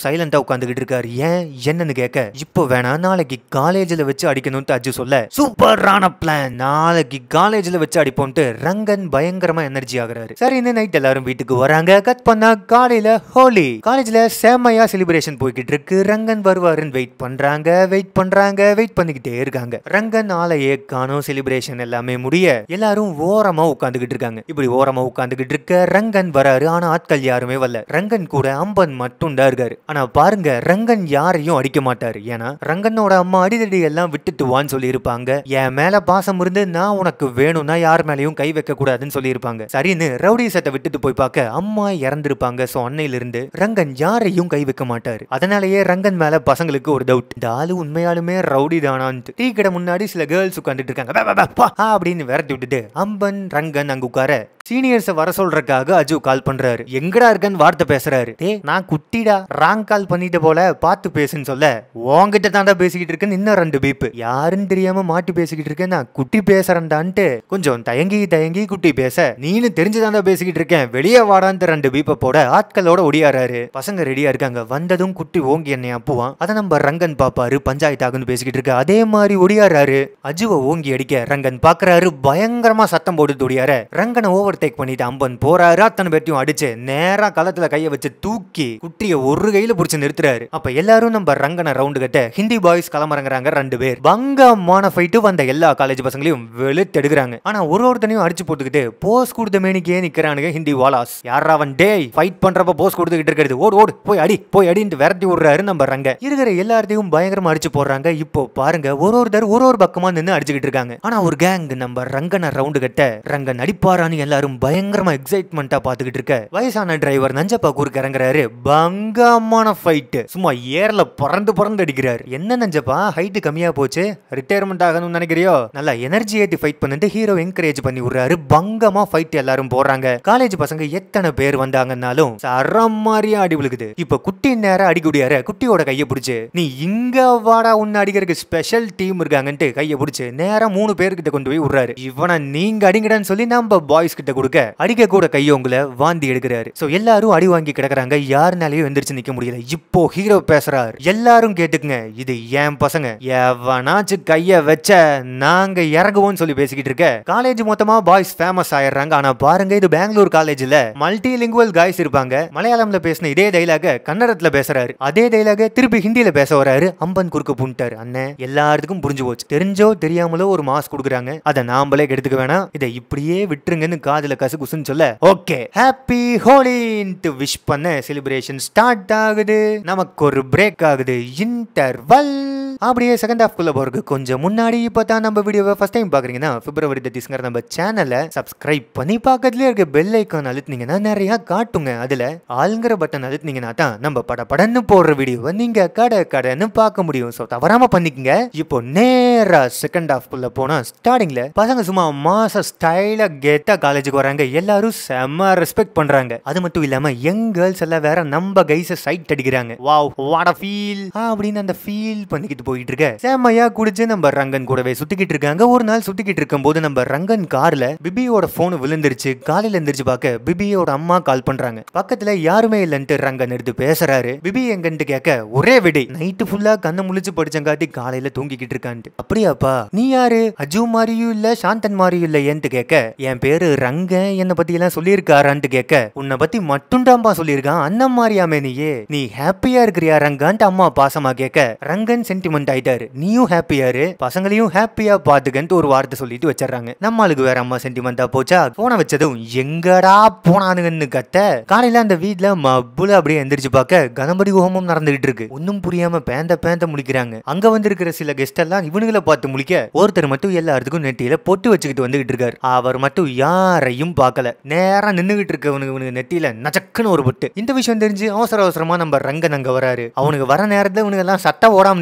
சைலண்டா உட்காந்துக்கிட்டு இருக்காரு ஏன் என்னன்னு கேட்க இப்போ வேணா நாளைக்கு காலேஜ்ல வச்சு அடிக்கணும்னு அஜு சொல்ல சூப்பரான பிளான் நாளைக்கு காலேஜ்ல வச்சு அடிப்போம்ட்டு ரங்கன் பயங்கரமா எனர்ஜி ஆகுறாரு சரின்னு நைட் எல்லாரும் வீட்டுக்கு வராங்க கட் பண்ணா காலையில ஹோலி காலேஜ்ல செம்மையா செலிப்ரேஷன் போய்கிட்டு இருக்கு ரங்கன் வருவாருன்னு வெயிட் பண்றாங்க வெயிட் பண்றாங்க வெயிட் பண்ணிக்கிட்டே இருக்காங்க ரங்கன் ஆலையே காணும் செலிப்ரேஷன் எல்லாமே முடிய எல்லாரும் ஓரமா உட்காந்துக்கிட்டு இருக்காங்க இப்படி ஓரமா உட்காந்துக்கிட்டு இருக்க ரங்கன் வராரு ஆனா ஆட்கள் யாருமே வரல ரங்கன் கூட அம்பன் மட்டும் தான் இருக்காரு ஆனா பாருங்க ரங்கன் யாரையும் அடிக்க மாட்டாரு ஏன்னா ரங்கனோட அம்மா அடிதடி எல்லாம் விட்டுட்டு வான்னு சொல்லி இருப்பாங்க என் மேல பாசம் இருந்து நான் உனக்கு வேணும்னா யார் மேலயும் கை வைக்க கூடாதுன்னு சொல்லி இருப்பாங்க சரின்னு ரவுடி சட்டை விட்டுட்டு போய் பார்க்க அம்மா இறந்திருப்பாங்க சோ அன்னையில இருந்து ரங்கன் யாரையும் கை வைக்க மாட்டாரு அதனாலயே ரங்கன் மேல பசங்களுக்கு ஒரு டவுட் இந்த ஆளு உண்மையாலுமே ரவுடி தானான்ட்டு டீ கடை முன்னாடி சில கேர்ள்ஸ் உட்காந்துட்டு இருக்காங்க "பா, பா, பா, பா" ஆ, அப்படின்னு விரட்டி விட்டுட்டு அம்பன் ரங்கன் அங்க உட்கார சீனியர்ஸை வர சொல்றதுக்காக அஜு கால் பண்றாரு எங்கடா இருக்கன்னு வார்த்தை பேசுறாரு டேய் நான் குட்டிடா ராங் கால் பண்ணிட்ட போல பார்த்து பேசுன்னு சொல்ல உன்கிட்ட தாண்டா பேசிக்கிட்டு இருக்கேன்னு இன்னும் ரெண்டு பீப்பு யாருன்னு தெரியாம மாட்டி பேசிக்கிட்டு இருக்கேன் நான் குட்டி பேசுறேன்டான்ட்டு கொஞ்சம் தயங்கி தயங்கி குட்டி பேச நீனு தெரிஞ்சுதாண்டா பேசிக்கிட்டு இருக்கேன் வெளியே வாடான்ட்டு ரெண்டு பீப்பை போட ஆட்களோட ஒடியாராரு பசங்க ரெடியா இருக்காங்க வந்ததும் குட்டி ஓங்கி என்னை அப்புவான் அதை நம்ம ரங்கன் பாப்பாரு பஞ்சாயத்து ஆகுன்னு பேசிக்கிட்டு இருக்க அதே மாதிரி ஒடியாராரு அஜுவை ஓங்கி அடிக்க ரங்கன் பாக்குறாரு பயங்கரமா சத்தம் போட்டு ஒடியார ரங்கனை ஓவர் டேக் பண்ணிட்டு அம்பன் போறாரு அத்தனை பேர்த்தையும் அடிச்சு நேரா களத்துல கைய வச்சு தூக்கி குட்டிய ஒரு கையில புடிச்சு நிறுத்துறாரு அப்ப எல்லாரும் நம்ம ரங்கனை ரவுண்டு கட்ட ஹிந்தி பாய்ஸ் களமிறங்குறாங்க ரெண்டு பேர் பங்கமான ஃபைட்டு வந்த எல்லா காலேஜ் பசங்களையும் வெளுத்தெடுக்கிறாங்க ஆனா ஒரு ஒருத்தனையும் அடிச்சு போட்டுக்கிட்டு போஸ் கொடுத்த மேனிக்கே நிக்கிறானுங்க ஹிந்தி வாலாஸ் யாரா அவன் டேய் ஃபைட் பண்றப்ப போஸ் கொடுத்துக்கிட்டு இருக்கிறது ஓடு ஓடு போய் அடி போய் அடின்ட்டு விரட்டி விடுறாரு நம்ம ரங்க இருக்கிற எல்லாத்தையும் பயங்கரமா அடிச்சு போடுறாங்க இப்போ பாருங்க ஒரு ஒருத்தர் ஒரு ஒரு பக்கமா நின்னு அடிச்சுக்கிட்டு இருக்காங்க ஆனா ஒரு கேங் நம்ம ரங்கனை ரவுண்டு கட்ட ரங்கன் அடிப்பாரான்னு எல்லாரும் பயங்கரமா எக்ஸைட்மெண்டா பாத்துக்கிட்டு இருக்க வயசான டிரைவர் நஞ்சப்பா குறுக்க இறங்குறாரு பங்கமான ஃபைட் சும்மா ஏர்ல பறந்து பறந்து அடிக்கிறாரு என்ன நஞ்சப்பா ஹைட் கம்மியா போச்சு ரிட்டையர்மெண்ட் ஆகணும்னு நினைக்கிறியோ நல்லா எனர்ஜி ஏத்தி ஃபைட் பண்ணிட்டு ஹீரோ என்கரேஜ் பண்ணி விடுறாரு பங்கமா ஃபைட் எல்லாரும் போறாங்க காலேஜ் பசங்க எத்தனை பேர் வந்தாங்கன்னாலும் சரம் மாதிரியா அடி விழுகுது இப்ப குட்டி நேரம் அடிக்குடியார குட்டியோட கையை பிடிச்சு நீ இங்க வாடா உன்னை அடிக்கிறதுக்கு ஸ்பெஷல் டீம் இருக்காங்கன்ட்டு கையை பிடிச்சு நேரா மூணு பேர்கிட்ட கொண்டு போய் விடுறாரு இவனை நீங்க அடிங்கடான்னு சொல்லி நம்ம பாய்ஸ் கிட்ட கொடுக்க அடிக்க கூட கையோங்களை வாந்தி எடுக்கிறாரு சோ எல்லாரும் அடி வாங்கி கிடக்குறாங்க யாருனாலையும் எந்திரிச்சு நிக்க முடியல இப்போ ஹீரோ பேசுறாரு எல்லாரும் கேட்டுக்குங்க இது என் பசங்க எவனாச்சும் கைய வச்ச நாங்க இறங்குவோம்னு சொல்லி பேசிக்கிட்டு இருக்க காலேஜ் மொத்தமா பாய்ஸ் ஃபேமஸ் ஆயிடுறாங்க ஆனா பாருங்க இது பெங்களூர் காலேஜ்ல மல்டி லிங்குவல் காய்ஸ் இருப்பாங்க மலையாளம்ல பேசின இதே டைலாக கன்னடத்துல பேசுறாரு அதே டைலாக திருப்பி ஹிந்தியில பேச வராரு அம்பன் குறுக்க புண்டாரு அண்ணன் எல்லாத்துக்கும் புரிஞ்சு போச்சு தெரிஞ்சோ தெரியாமலோ ஒரு மாஸ் கொடுக்குறாங்க அதை நாமளே கெடுத்துக்க வேணாம் இதை இப்படியே விட்டுருங்கன்னு காதுல கசு குசுன்னு சொல்ல ஓகே ஹாப்பி ஹோலின்ட்டு விஷ் பண்ண செலிப்ரேஷன் ஸ்டார்ட் ஆகுது நமக்கு ஒரு பிரேக் ஆகுது இன்டர்வல் அப்படியே செகண்ட் ஹாஃப் குள்ள போறதுக்கு கொஞ்சம் முன்னாடி இப்போ தான் நம்ம வீடியோவை ஃபர்ஸ்ட் டைம் பாக்குறீங்கன்னா பிப்ரவரி தேர்ட்டிஸ்ங்கிற நம்ம சேனலை சப்ஸ்கிரைப் பண்ணி பக்கத்துலேயே இருக்க பெல் ஐக்கான் அழுத்துனீங்கன்னா நிறைய காட்டுங்க அதுல ஆளுங்கிற பட்டன் அழுத்துனீங்கன்னா தான் நம்ம பட படன்னு போடுற வீடியோவை நீங்க கடை கடைன்னு பார்க்க முடியும் ஸோ தவறாம பண்ணிக்கங்க இப்போ நேரா செகண்ட் ஹாஃப் குள்ள போனா ஸ்டார்டிங்ல பசங்க சும்மா மாச ஸ்டைலா கெத்தா காலேஜுக்கு வராங்க எல்லாரும் செம்ம ரெஸ்பெக்ட் பண்றாங்க அது மட்டும் இல்லாம யங் கேர்ள்ஸ் எல்லாம் வேற நம்ம கைஸ சைட் அடிக்கிறாங்க வாவ் வாட் ஃபீல் அப்படின்னு அந்த ஃபீல் பண்ணிக்கிட்டு போயிட்டு இருக்க செம்மையா குடிச்சு நம்ம ரங்கன் கூடவே சுத்திக்கிட்டு இருக்காங்க ஒரு நாள் சுத்திக்கிட்டு இருக்கும்போது நம்ம ரங்கன் கார்ல பிபியோட போன் விழுந்துருச்சு காலையில எந்திரிச்சு பார்க்க பிபியோட அம்மா கால் பண்றாங்க பக்கத்துல யாருமே இல்லைன்ட்டு ரங்கன் எடுத்து பேசுறாரு பிபி எங்கன்ட்டு கேட்க ஒரே விடை நைட்டு ஃபுல்லா கண்ணை முழிச்சு படிச்சங்காட்டி காலையில தூங்கிக்கிட்டு இருக்கான்ட்டு அப்படியாப்பா நீ யாரு அஜு மாதிரியும் இல்ல சாந்தன் மாதிரியும் இல்ல ஏன்ட்டு கேட்க என் பேரு ரங்கன் என்னை பத்தி எல்லாம் சொல்லியிருக்காரான்ட்டு கேட்க உன்னை பத்தி மட்டும்தான்பா சொல்லியிருக்கான் அண்ணன் மாதிரியாமே நீயே நீ ஹாப்பியா இருக்கிறியா ரங்கான்ட்டு அம்மா பாசமா கேட்க ரங்கன் சென்டிமெண்ட் ஆயிட்டாரு நீயும் ஹாப்பியாரு பசங்களையும் ஹாப்பியா பாத்துக்கன்ட்டு ஒரு வார்த்தை சொல்லிட்டு வச்சிடறாங்க நம்மளுக்கு வேற அம்மா சென்டிமெண்டா போச்சா போன வச்சதும் எங்கடா போனானுங்கன்னு கத்த காலையில அந்த வீட்ல மப்புல அப்படியே எந்திரிச்சு பார்க்க கணபதி ஹோமம் நடந்துகிட்டு இருக்கு ஒன்னும் புரியாம பேந்த பேந்த முழிக்கிறாங்க அங்க வந்திருக்கிற சில கெஸ்ட் எல்லாம் இவனுங்களை பார்த்து முழிக்க ஒருத்தர் மட்டும் எல்லாத்துக்கும் நெட்டியில பொட்டு வச்சுக்கிட்டு வந்துகிட்டு இருக்காரு அவர் மட்டும் யாரையும் பார்க்கல நேரா நின்னுகிட்டு இருக்கவனுக்கு இவனுக்கு நெட்டியில நச்சக்குன்னு ஒரு பொட்டு இந்த விஷயம் தெரிஞ்சு அவசர அவசரமா நம்ம ரங்கன் அங்க வராரு அவனுக்கு வர நேரத்துல இவனுங்க எல்லாம் சட்டை ஓடாம நிக்கிறானுங்க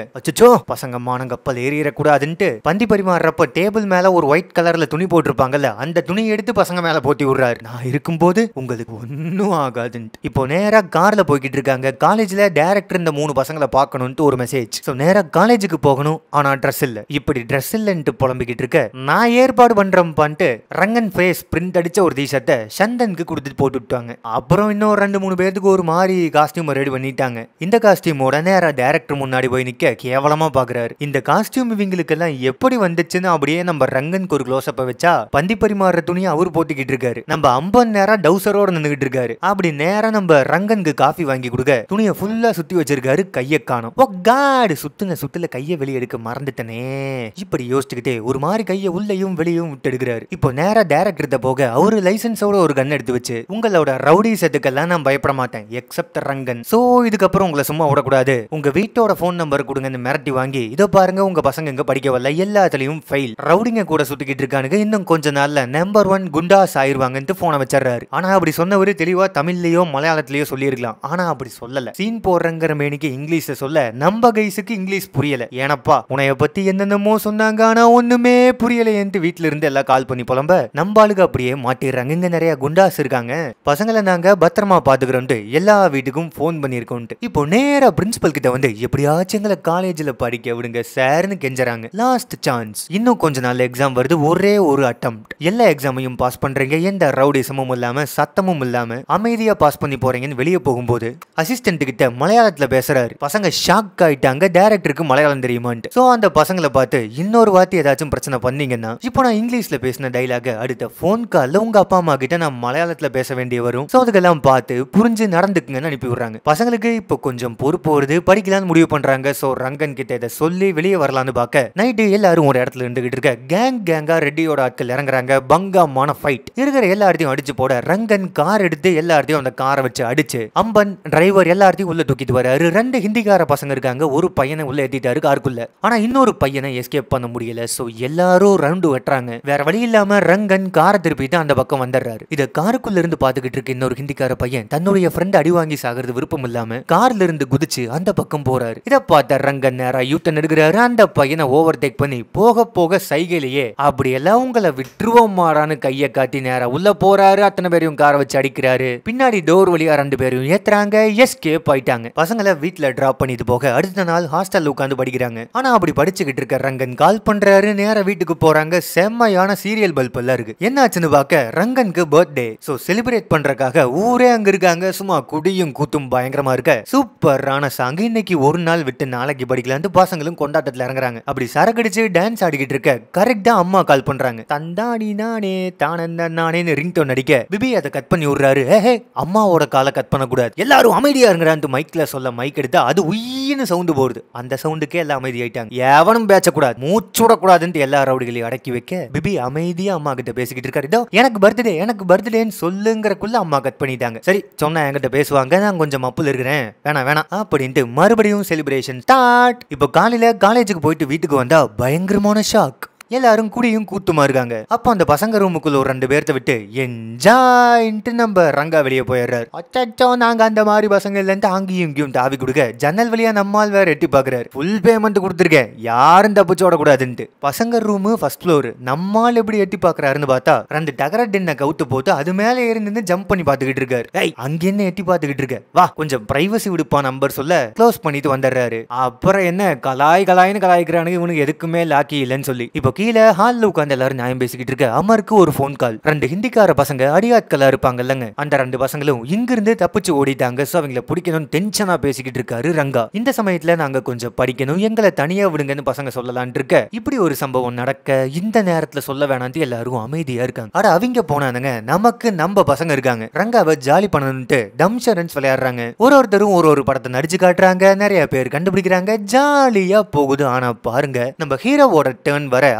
அச்சோ பசங்க மானம் கப்பல் ஏறிடக்கூடாதுன்ட்டு பந்தி பரிமாறுறப்ப டேபிள் மேல ஒரு ஒயிட் கலர்ல துணி போட்டிருப்பாங்கல்ல அந்த துணி எடுத்து பசங்க மேல போட்டி விடுறாரு நான் இருக்கும்போது உங்களுக்கு ஒன்னும் ஆகாதுன்ட்டு இப்போ நேரா கார்ல போய்கிட்டு இருக்காங்க காலேஜ்ல டேரக்டர் இந்த மூணு பசங்களை பார்க்கணும்ட்டு ஒரு மெசேஜ் ஸோ நேரா காலேஜுக்கு போகணும் ஆனா ட்ரெஸ் இல்ல இப்படி ட்ரெஸ் இல்லைன்ட்டு புலம்பிக்கிட்டு இருக்க நான் ஏற்பாடு பண்றேன்ப்பான்ட்டு ரங்கன் ஃபேஸ் பிரிண்ட் அடிச்ச ஒரு டிஷர்ட்டை சந்தனுக்கு கொடுத்துட்டு போட்டு விட்டாங்க அப்புறம் இன்னும் ரெண்டு மூணு பேருக்கு ஒரு மாதிரி காஸ்டியூம் ரெடி பண்ணிட்டாங்க இந்த காஸ்டியூமோட நேரா டேரக்டர் முன்னாடி போய் நிக்க கேவலமா பாக்குறாரு இந்த காஸ்டியூம் இவங்களுக்கெல்லாம் எப்படி வந்துச்சுன்னு அப்படியே நம்ம ரங்கனுக்கு ஒரு க்ளோஸ் அப்ப வச்சா பந்தி பரிமாறுற துணியை அவர் போட்டுக்கிட்டு இருக்காரு நம்ம அம்பன் நேரா டவுசரோட நின்னுகிட்டு இருக்காரு அப்படி நேரா நம்ம ரங்கனுக்கு காஃபி வாங்கி கொடுக்க துணியை ஃபுல்லா சுத்தி வச்சிருக்காரு கையை காணும் ஓ காடு சுத்துன சுத்துல கையை வெளியே எடுக்க மறந்துட்டனே இப்படி யோசிச்சுக்கிட்டே ஒரு மாதிரி கையை உள்ளேயும் வெளியும் விட்டு எடுக்கிறாரு இப்போ நேரா டேரக்டர்கிட்ட போக அவரு லைசன்ஸோட ஒரு கன் எடுத்து வச்சு உங்களோட ரவுடி செட்டுக்கெல்லாம் நான் பயப்பட மாட்டேன் எக்ஸப்ட் ரங்கன் சோ இதுக்கப்புறம் உங்களை சும்மா விடக்கூடாது உங்க வீட்டோட ஃபோன் நம்பர் கொடுங்கன்னு மிரட்டி வாங்கி இதோ பாருங்க உங்க பசங்க இங்க படிக்க வரல எல்லாத்துலயும் ஃபெயில் ரவுடிங்க கூட சுத்திக்கிட்டு இருக்கானுங்க இன்னும் கொஞ்ச நாள்ல நம்பர் ஒன் குண்டாஸ் ஆயிருவாங்கன்ட்டு போனை வச்சிடுறாரு ஆனா அப்படி சொன்னவரு தெளிவா தமிழ்லயோ மலையாளத்திலயோ சொல்லியிருக்கலாம் ஆனா அப்படி சொல்லல சீன் போடுறங்கிற மேனிக்கு இங்கிலீஷ்ல சொல்ல நம்ம கைஸுக்கு இங்கிலீஷ் புரியல ஏனப்பா உனைய பத்தி என்னென்னமோ சொன்னாங்க ஆனா ஒண்ணுமே புரியலையேன்ட்டு வீட்ல இருந்து எல்லாம் கால் பண்ணி புலம்ப நம்ம ஆளுங்க அப்படியே மாட்டிடுறாங்க இங்க நிறைய குண்டாஸ் இருக்காங்க பசங்களை நாங்க பத்திரமா பாத்துக்கிறோம்ட்டு எல்லா வீட்டுக்கும் ஃபோன் பண்ணியிருக்கோம்ட்டு இப்போ நேரா பிரின்சிபல் கிட்ட வந்து எப்படியாச்சும் எங்களை காலேஜ்ல படிக்க விடுங்க சார்னு கெஞ்சறாங்க லாஸ்ட் சான்ஸ் இன்னும் கொஞ்ச நாள் எக்ஸாம் வருது ஒரே ஒரு அட்டம் எல்லா எக்ஸாமையும் பாஸ் பண்றீங்க எந்த ரவுடிசமும் இல்லாம சத்தமும் இல்லாம அமைதியா பாஸ் பண்ணி போறீங்கன்னு வெளியே போகும்போது அசிஸ்டன்ட் கிட்ட மலையாளத்துல பேசுறாரு பசங்க ஷாக் ஆயிட்டாங்க டேரக்டருக்கு மலையாளம் தெரியுமான்ட்டு சோ அந்த பசங்களை பார்த்து இன்னொரு வார்த்தை ஏதாச்சும் பிரச்சனை பண்ணீங்கன்னா இப்போ நான் இங்கிலீஷ்ல பேசின டைலாக அடுத்த ஃபோன் கால்ல உங்க அப்பா அம்மா கிட்ட நான் மலையாளத்துல பேச வேண்டிய வரும் சோ அதுக்கெல்லாம் பார்த்து புரிஞ்சு நடந்துக்குங்கன்னு அனுப்பி விடுறாங்க பசங்களுக்கு இப்போ கொஞ்சம் பொறுப்பு வருது படிக்கலாம்னு முடிவு பண்றாங்க சோ ரங்கன் கிட்ட இதை சொல்லி வெளியே வரலாம்னு பார்க்க நைட்டு எல்லாரும் ஒரு இடத்துல இருந்துகிட்டு இருக்க கேங் கேங்கா ரெட்டியோட ஆட்கள் இறங்குறாங்க பங்கமான ஃபைட் இருக்கிற எல்லாத்தையும் அடிச்சு போட ரங்கன் கார் எடுத்து எல்லாத்தையும் அந்த காரை வச்சு அடிச்சு அம்பன் டிரைவர் எல்லாத்தையும் உள்ள தூக்கிட்டு வராரு ரெண்டு ஹிந்திக்கார பசங்க இருக்காங்க ஒரு பையனை உள்ள ஏத்திட்டாரு காருக்குள்ள ஆனா இன்னொரு பையனை எஸ்கேப் பண்ண முடியல சோ எல்லாரும் ரவுண்டு வெட்டுறாங்க வேற வழி இல்லாம ரங்கன் காரை திருப்பிட்டு அந்த பக்கம் வந்துடுறாரு இத காருக்குள்ள இருந்து பாத்துக்கிட்டு இருக்க இன்னொரு ஹிந்திக்கார பையன் தன்னுடைய ஃப்ரெண்ட் அடி வாங்கி சாகிறது விருப்பம் இல்லாம கார்ல இருந்து குதிச்சு அந்த பக்கம் போறாரு இத பார்த்த ரங்கன் நேரா யூட்டன் எடுக்கிறாரு அந்த பையனை ஓவர் டேக் பண்ணி போக போக சைகையிலேயே அப்படியெல்லாம் உங்களை விட்டுருவோம் மாறான்னு கையை காட்டி நேரா உள்ள போறாரு அத்தனை பேரையும் காரை வச்சு அடிக்கிறாரு பின்னாடி டோர் வழியா ரெண்டு பேரையும் ஏத்துறாங்க எஸ்கேப் ஆயிட்டாங்க பசங்களை வீட்ல டிராப் பண்ணிட்டு போக அடுத்த நாள் ஹாஸ்டல்ல உட்காந்து படிக்கிறாங்க ஆனா அப்படி படிச்சுக்கிட்டு இருக்க ரங்கன் கால் பண்றாரு நேரா வீட்டுக்கு போறாங்க செம்மையான சீரியல் பல்ப் எல்லாம் இருக்கு என்னாச்சுன்னு பார்க்க ரங்கனுக்கு பர்த்டே சோ செலிப்ரேட் பண்றதுக்காக ஊரே அங்க இருக்காங்க சும்மா குடியும் கூத்தும் பயங்கரமா இருக்க சூப்பரான சாங் இன்னைக்கு ஒரு நாள் விட்டு நாளைக்கு படிக்கலான்ட்டு பசங்களும் கொண்டாட்டத்துல இறங்குறாங்க அப்படி சரக்கடிச்சு டான்ஸ் ஆடிக்கிட்டு இருக்க கரெக்டா அம்மா கால் பண்றாங்க தந்தாடி நானே தானந்த நானேன்னு ரிங் டோன் அடிக்க பிபி அதை கட் பண்ணி விடுறாரு ஏஹே அம்மாவோட காலை கட் பண்ணக்கூடாது எல்லாரும் அமைதியா இருங்கடான்ட்டு மைக்ல சொல்ல மைக் எடுத்தா அது உயின்னு சவுண்டு போடுது அந்த சவுண்டுக்கே எல்லாம் அமைதி ஆயிட்டாங்க எவனும் பேச்சக்கூடாது மூச்சு விடக்கூடாதுன்ட்டு எல்லா ரவுடிகளையும் அடக்கி வைக்க பிபி அமைதியா அம்மா கிட்ட பேசிக்கிட்டு இருக்காரு இதோ எனக்கு பர்த்டே எனக்கு பர்த்டேன்னு சொல்லுங்கறக்குள்ள அம்மா கட் பண்ணிட்டாங்க சரி சொன்னா என்கிட்ட பேசுவாங்க நான் கொஞ்சம் மப்புல இருக்கிறேன் வேணாம் வேணாம் அப்படின்ட்டு மறுபடியும் செலிப்ரேஷன் ஸ்டார்ட் இப்போ காலையில காலேஜுக்கு போயிட்டு வீட்டுக்கு வந்தா பயங்கரமான ஷாக் எல்லாரும் குடியும் கூத்துமா இருக்காங்க அப்போ அந்த பசங்க ரூமுக்குள்ள ஒரு ரெண்டு பேர்த்த விட்டு என்ஜாய்ன்ட்டு நம்ம ரங்கா வெளியே போயிடுறாரு அச்சோ நாங்க அந்த மாதிரி பசங்க இல்லைன்ட்டு அங்கேயும் இங்கேயும் தாவி கொடுக்க ஜன்னல் வழியா நம்மால் வேற எட்டி பாக்குறாரு ஃபுல் பேமெண்ட் கொடுத்துருக்கேன் யாரும் தப்பிச்சு ஓடக்கூடாதுன்ட்டு பசங்க ரூமு ஃபர்ஸ்ட் ஃப்ளோர் நம்மால் எப்படி எட்டி பாக்குறாருன்னு பார்த்தா ரெண்டு டகர டின்ன கவுத்து போட்டு அது மேல ஏறி நின்று ஜம்ப் பண்ணி பாத்துக்கிட்டு இருக்காரு ஏய் அங்க என்ன எட்டி பாத்துக்கிட்டு இருக்க வா கொஞ்சம் பிரைவசி விடுப்பா நம்பர் சொல்ல க்ளோஸ் பண்ணிட்டு வந்துடுறாரு அப்புறம் என்ன கலாய் கலாய்னு கலாய்க்கிறானுங்க இவனுக்கு எதுக்குமே லாக்கி இல்லைன்னு சொல்லி இப்போ கீழே ஹாலில் உட்காந்து எல்லாரும் நியாயம் பேசிக்கிட்டு இருக்க அமருக்கு ஒரு ஃபோன் கால் ரெண்டு ஹிந்திக்கார பசங்க அடியாட்களா இருப்பாங்கல்லங்க அந்த ரெண்டு பசங்களும் இங்கிருந்து தப்பிச்சு ஓடிட்டாங்க ஸோ அவங்கள பிடிக்கணும்னு டென்ஷனா பேசிக்கிட்டு இருக்காரு ரங்கா இந்த சமயத்துல நாங்க கொஞ்சம் படிக்கணும் எங்களை தனியா விடுங்கன்னு பசங்க சொல்லலாம்னு இருக்க இப்படி ஒரு சம்பவம் நடக்க இந்த நேரத்துல சொல்ல வேணாம்னு எல்லாரும் அமைதியா இருக்காங்க அட அவங்க போனானுங்க நமக்கு நம்ம பசங்க இருக்காங்க ரங்காவை ஜாலி பண்ணணும்ட்டு டம்ஷரன்ஸ் விளையாடுறாங்க ஒரு ஒருத்தரும் ஒரு ஒரு படத்தை நடிச்சு காட்டுறாங்க நிறைய பேர் கண்டுபிடிக்கிறாங்க ஜாலியா போகுது ஆனா பாருங்க நம்ம ஹீரோவோட டேர்ன் வர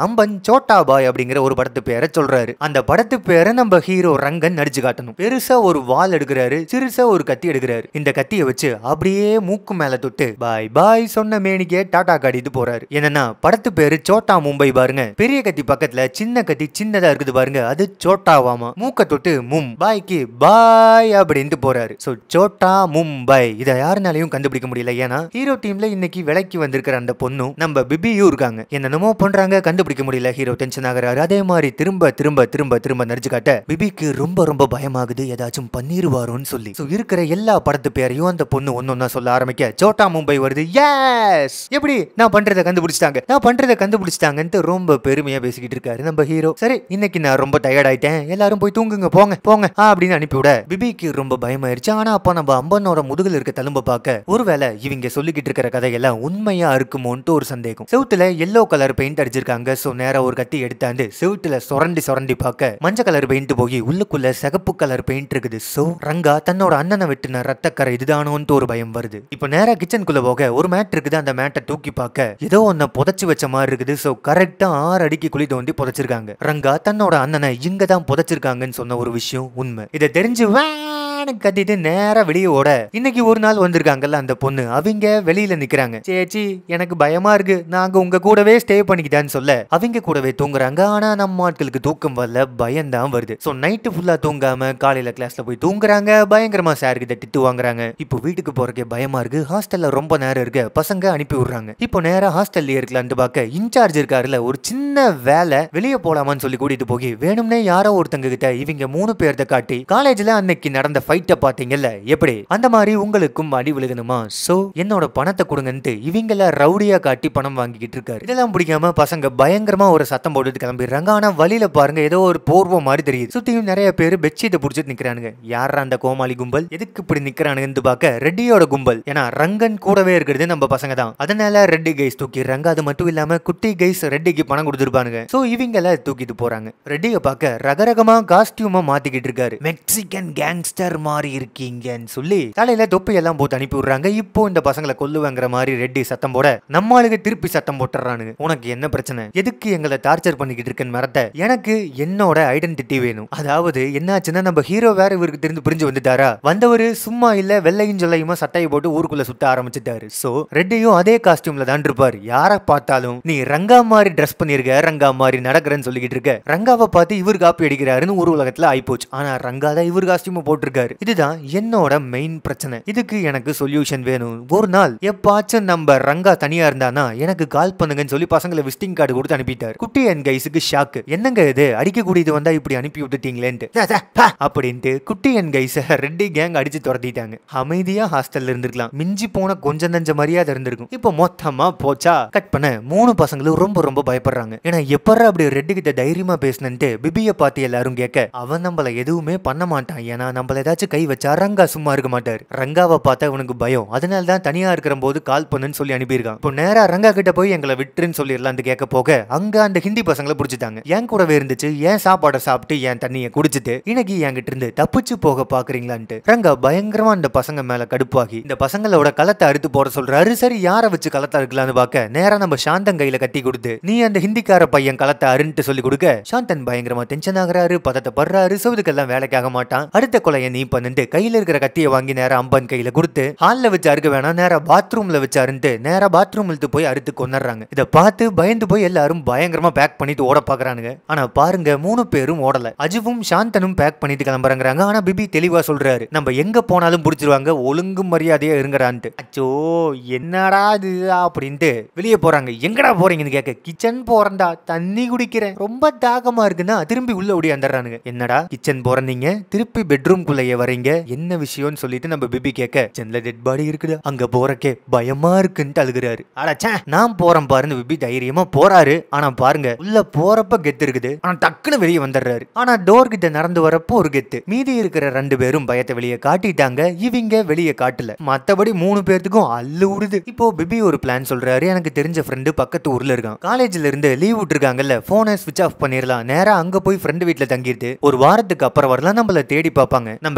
அம்பன் சோட்டா பாய் அப்படிங்கிற ஒரு படத்து பேரை சொல்றாரு அந்த படத்து பேரை நம்ம ஹீரோ ரங்கன் நடிச்சு காட்டணும் பெருசா ஒரு வால் எடுக்கிறாரு சிறுசா ஒரு கத்தி எடுக்கிறாரு இந்த கத்தியை வச்சு அப்படியே மூக்கு மேல தொட்டு பாய் பாய் சொன்ன மேனிக்கே டாடா காட்டிட்டு போறாரு என்னன்னா படத்து பேரு சோட்டா மும்பை பாருங்க பெரிய கத்தி பக்கத்துல சின்ன கத்தி சின்னதா இருக்குது பாருங்க அது சோட்டாவாமா மூக்க தொட்டு மும் பாய்க்கு பாய் அப்படின்ட்டு போறாரு சோ சோட்டா மும்பை இதை யாருனாலையும் கண்டுபிடிக்க முடியல ஏன்னா ஹீரோ டீம்ல இன்னைக்கு விலைக்கு வந்திருக்கிற அந்த பொண்ணும் நம்ம பிபியும் இருக்காங்க என்னென்னமோ பண்றாங்க கண்டுபிடிக்க முடியல ஹீரோ டென்ஷன் ஆகுறாரு அதே மாதிரி திரும்ப திரும்ப திரும்ப திரும்ப நடிச்சு காட்ட பிபிக்கு ரொம்ப ரொம்ப பயமாகுது ஏதாச்சும் பண்ணிருவாரோன்னு சொல்லி சோ இருக்கிற எல்லா படத்து பேரையும் அந்த பொண்ணு ஒன்னொன்னா சொல்ல ஆரம்பிக்க சோட்டா மும்பை வருது எஸ் எப்படி நான் பண்றதை கண்டுபிடிச்சிட்டாங்க நான் பண்றதை கண்டுபிடிச்சிட்டாங்கன்ட்டு ரொம்ப பெருமையா பேசிக்கிட்டு இருக்காரு நம்ம ஹீரோ சரி இன்னைக்கு நான் ரொம்ப டயர்ட் ஆயிட்டேன் எல்லாரும் போய் தூங்குங்க போங்க போங்க ஆ, அப்படின்னு அனுப்பிவிட பிபிக்கு ரொம்ப பயமாயிருச்சு ஆனா அப்ப நம்ம அம்பனோட முதுகுல இருக்க தழும்ப பார்க்க ஒருவேளை இவங்க சொல்லிக்கிட்டு இருக்கிற கதையெல்லாம் உண்மையா இருக்குமோன்ட்டு ஒரு சந்தேகம் செவுத்துல எல்லோ கலர் பெயிண்ட் அடிச்சிருக்காங்க சோ நேரா ஒரு கத்தி எடுத்தாண்டு செவுத்துல சொரண்டி சொரண்டி பார்க்க மஞ்சள் கலர் பெயிண்ட் போய் உள்ளுக்குள்ள சிகப்பு கலர் பெயிண்ட் இருக்குது சோ ரங்கா தன்னோட அண்ணனை வெட்டின ரத்தக்கரை இதுதானோன்ட்டு ஒரு பயம் வருது இப்போ நேரா கிச்சனுக்குள்ள போக ஒரு மேட் இருக்குது அந்த மேட்டை தூக்கி பார்க்க ஏதோ ஒன்ன புதைச்சு வச்ச மாதிரி இருக்குது சோ கரெக்டா ஆறு அடிக்கு குழி தோண்டி புதைச்சிருக்காங்க ரங்கா தன்னோட அண்ணனை இங்க தான் புதைச்சிருக்காங்கன்னு சொன்ன ஒரு விஷயம் உண்மை இதை தெரிஞ்சு வேன்னு கத்திட்டு நேரா வெளியே ஓட இன்னைக்கு ஒரு நாள் வந்திருக்காங்கல்ல அந்த பொண்ணு அவங்க வெளியில நிக்கிறாங்க சேச்சி எனக்கு பயமா இருக்கு நாங்க உங்க கூடவே ஸ்டே பண்ணிக்கிட்டான்னு சொல்ல அவங்க கூடவே தூங்குறாங்க ஆனா நம்ம ஆட்களுக்கு தூக்கம் வரல பயம் தான் வருது சோ நைட்டு ஃபுல்லா தூங்காம காலையில கிளாஸ்ல போய் தூங்குறாங்க பயங்கரமா சார் கிட்ட திட்டு வாங்குறாங்க இப்போ வீட்டுக்கு போறக்கே பயமா இருக்கு ஹாஸ்டல்ல ரொம்ப நேரம் இருக்கு பசங்க அனுப்பி விடுறாங்க இப்போ நேரா ஹாஸ்டல்ல இருக்கலாம்னு பார்க்க இன்சார்ஜ் இருக்காருல ஒரு சின்ன வேலை வெளியே போலாமான்னு சொல்லி கூட்டிட்டு போய் வேணும்னே யாரோ ஒருத்தங்க கிட்ட இவங்க மூணு பேர்த்த காட்டி காலேஜ்ல அன்னைக்கு நடந்த ஃபைட்டை பாத்தீங்கல்ல எப்படி அந்த மாதிரி உங்களுக்கும் அடி விழுகணுமா சோ என்னோட பணத்தை கொடுங்கன்ட்டு இவங்கள ரவுடியா காட்டி பணம் வாங்கிக்கிட்டு இருக்காரு இதெல்லாம் பிடிக்காம பசங்க பயங்கரமா ஒரு சத்தம் போட்டுட்டு கிளம்பிடுறாங்க ஆனா வழியில பாருங்க ஏதோ ஒரு போர்வம் மாதிரி தெரியுது சுத்தியும் நிறைய பேர் பெட்ஷீட்டை புடிச்சிட்டு நிக்கிறானுங்க யாரா அந்த கோமாளி கும்பல் எதுக்கு இப்படி நிக்கிறானுங்கன்னு பார்க்க ரெட்டியோட கும்பல் ஏன்னா ரங்கன் கூடவே இருக்கிறது நம்ம பசங்க தான் அதனால ரெட்டி கைஸ் தூக்கிடுறாங்க அது மட்டும் இல்லாம குட்டி கைஸ் ரெட்டிக்கு பணம் கொடுத்துருப்பானுங்க சோ இவங்கள தூக்கிட்டு போறாங்க ரெட்டியை பார்க்க ரகரகமா காஸ்டியூமா மாத்திக்கிட்டு இருக்காரு மெக்சிகன் கேங்ஸ்டர் மாதிரி இருக்கீங்கன்னு சொல்லி தலையில தொப்பி எல்லாம் போட்டு அனுப்பி விடுறாங்க இப்போ இந்த பசங்களை கொல்லுவாங்கிற மாதிரி ரெட்டி சத்தம் போட நம்ம ஆளுங்க திருப்பி சத்தம் போட்டுறானுங்க உனக்கு என்ன பிரச்சனை எதுக்கு எங்களை டார்ச்சர் பண்ணிக்கிட்டு இருக்கேன்னு மறத்த எனக்கு என்னோட ஐடென்டிட்டி வேணும் அதாவது என்னாச்சுன்னா நம்ம ஹீரோ வேற இவருக்கு தெரிந்து புரிஞ்சு வந்துட்டாரா வந்தவரு சும்மா இல்ல வெள்ளையும் சொல்லையுமா சட்டையை போட்டு ஊருக்குள்ள சுத்த ஆரம்பிச்சிட்டாரு சோ ரெட்டியும் அதே காஸ்டியூம்ல தான் இருப்பாரு யார பார்த்தாலும் நீ ரங்கா மாதிரி ட்ரெஸ் பண்ணிருக்க ரங்கா மாதிரி நடக்கிறேன்னு சொல்லிக்கிட்டு இருக்க ரங்காவை பார்த்து இவர் காப்பி அடிக்கிறாருன்னு ஒரு உலகத்துல ஆயிப்போச்சு ஆனா ரங்கா தான் இவர் காஸ்டியூம் போட்டிருக்காரு இதுதான் என்னோட மெயின் பிரச்சனை இதுக்கு எனக்கு சொல்யூஷன் வேணும் ஒரு நாள் எப்பாச்சும் நம்ம ரங்கா தனியா இருந்தானா எனக்கு கால் பண்ணுங்கன்னு சொல்லி பசங்களை விசிட்டிங் கார்டு கொடுத்து அனுப்பிட்டாரு குட்டி அண்ட் கைஸுக்கு ஷாக்கு என்னங்க இது அடிக்கக்கூடியது வந்தா இப்படி அனுப்பி விட்டுட்டீங்களேன்ட்டு "தா, தா, பா" அப்படின்ட்டு குட்டி அண்ட் கைஸ ரெட்டி கேங் அடிச்சு துரத்திட்டாங்க அமைதியா ஹாஸ்டல்ல இருந்திருக்கலாம் மிஞ்சி போன கொஞ்சம் நஞ்ச மரியாதை இருந்திருக்கும் இப்போ மொத்தமா போச்சா கட் பண்ண மூணு பசங்களும் ரொம்ப ரொம்ப பயப்படுறாங்க ஏன்னா எப்பற அப்படி ரெட்டு கிட்ட தைரியமா பேசினன்ட்டு பிபிய பார்த்து எல்லாரும் கேட்க அவன் நம்மள எதுவுமே பண்ண மாட்டான் ஏன்னா நம்மள ஏதாச்சும் கை வச்சா ரங்கா சும்மா இருக்க மாட்டாரு ரங்காவை பார்த்தா இவனுக்கு பயம் அதனால தான் தனியா இருக்கிற போது கால் பண்ணுன்னு சொல்லி அனுப்பியிருக்கான் இப்போ நேரா ரங்கா கிட்ட போய் எங்களை விட்டுருன்னு சொல்லிடலான்னு கேட்க போக அங்க அந்த ஹிந்தி பசங்களை பிடிச்சிட்டாங்க என் கூடவே இருந்துச்சு ஏன் சாப்பாடை சாப்பிட்டு என் தண்ணியை குடிச்சிட்டு இன்னைக்கு என்கிட்ட இருந்து தப்பிச்சு போக பாக்குறீங்களான்ட்டு ரங்கா பயங்கரமா அந்த பசங்க மேல கடுப்பாகி இந்த பசங்களோட களத்தை அறுத்து போட சொல்றாரு சரி யாரை வச்சு களத்தை அறுக்கலான்னு பார்க்க நேரா நம்ம சாந்தன் கையில கட்டி கொடுத்து நீ அந்த ஹிந்திக்கார பையன் களத்தை அருன்ட்டு சொல்லி கொடுக்க சாந்தன் பயங்கரமா டென்ஷன் ஆகுறாரு பதத்தை படுறாரு சோதுக்கெல்லாம் வேலைக்காக மாட்டான் அடுத்த கொலையை நீ பண்ணிட்டு கையில இருக்கிற கத்தியை வாங்கி நேரா அம்பன் கையில கொடுத்து ஹால்ல வச்சு அறுக்க வேணாம் நேரா பாத்ரூம்ல வச்சு அருன்ட்டு நேரா பாத்ரூம் இழுத்து போய் அறுத்து கொண்டுறாங்க இதை பார்த்து பயந்து போய் எல்லாரும் பயங்கரமா பேக் பண்ணிட்டு ஓட பாக்குறானுங்க ஆனா பாருங்க மூணு பேரும் ஓடல அஜிவும் சாந்தனும் பேக் பண்ணிட்டு கிளம்புறாங்க ஆனா பிபி தெளிவா சொல்றாரு நம்ம எங்க போனாலும் புடிச்சிருவாங்க ஒழுங்கு மரியாதையா இருங்கடான்ட்டு அச்சோ என்னடா இது அப்படின்ட்டு வெளியே போறாங்க எங்கடா போறீங்கன்னு கேட்க கிச்சன் போறேன்டா தண்ணி குடிக்கிறேன் ரொம்ப தாகமா இருக்குன்னா திரும்பி உள்ள ஓடி வந்துடுறானுங்க என்னடா கிச்சன் போறீங்க திருப்பி பெட்ரூம்குள்ளேயே வரீங்க என்ன விஷயம்னு சொல்லிட்டு நம்ம பிபி கேட்க கிச்சன்ல டெட் பாடி இருக்குது அங்க போறக்கே பயமா இருக்குன்ட்டு அழுகுறாரு அடச்சே நான் போறேன் பாருன்னு பிபி தைரியமா போறாரு ஆனா பாருங்க உள்ள போறப்ப கெத்து இருக்குது ஆனா டக்குன்னு வெளியே வந்துடுறாரு ஆனா டோர் கிட்ட நடந்து வரப்போ ஒரு கெத்து மீதி இருக்கிற ரெண்டு பேரும் பயத்தை வெளியே காட்டிட்டாங்க இவங்க வெளியே காட்டல மத்தபடி மூணு பேர்த்துக்கும் அல்லு விடுது இப்போ பிபி ஒரு பிளான் சொல்றாரு எனக்கு தெரிஞ்ச ஃப்ரெண்டு பக்கத்து ஊர்ல இருக்கான் காலேஜ்ல இருந்து லீவ் விட்டுருக்காங்கல்ல போனை ஸ்விட்ச் ஆஃப் பண்ணிடலாம் நேரா அங்க போய் ஃப்ரெண்டு வீட்ல தங்கிட்டு ஒரு வாரத்துக்கு அப்புறம் வரலாம் நம்மள தேடி பார்ப்பாங்க நம்ம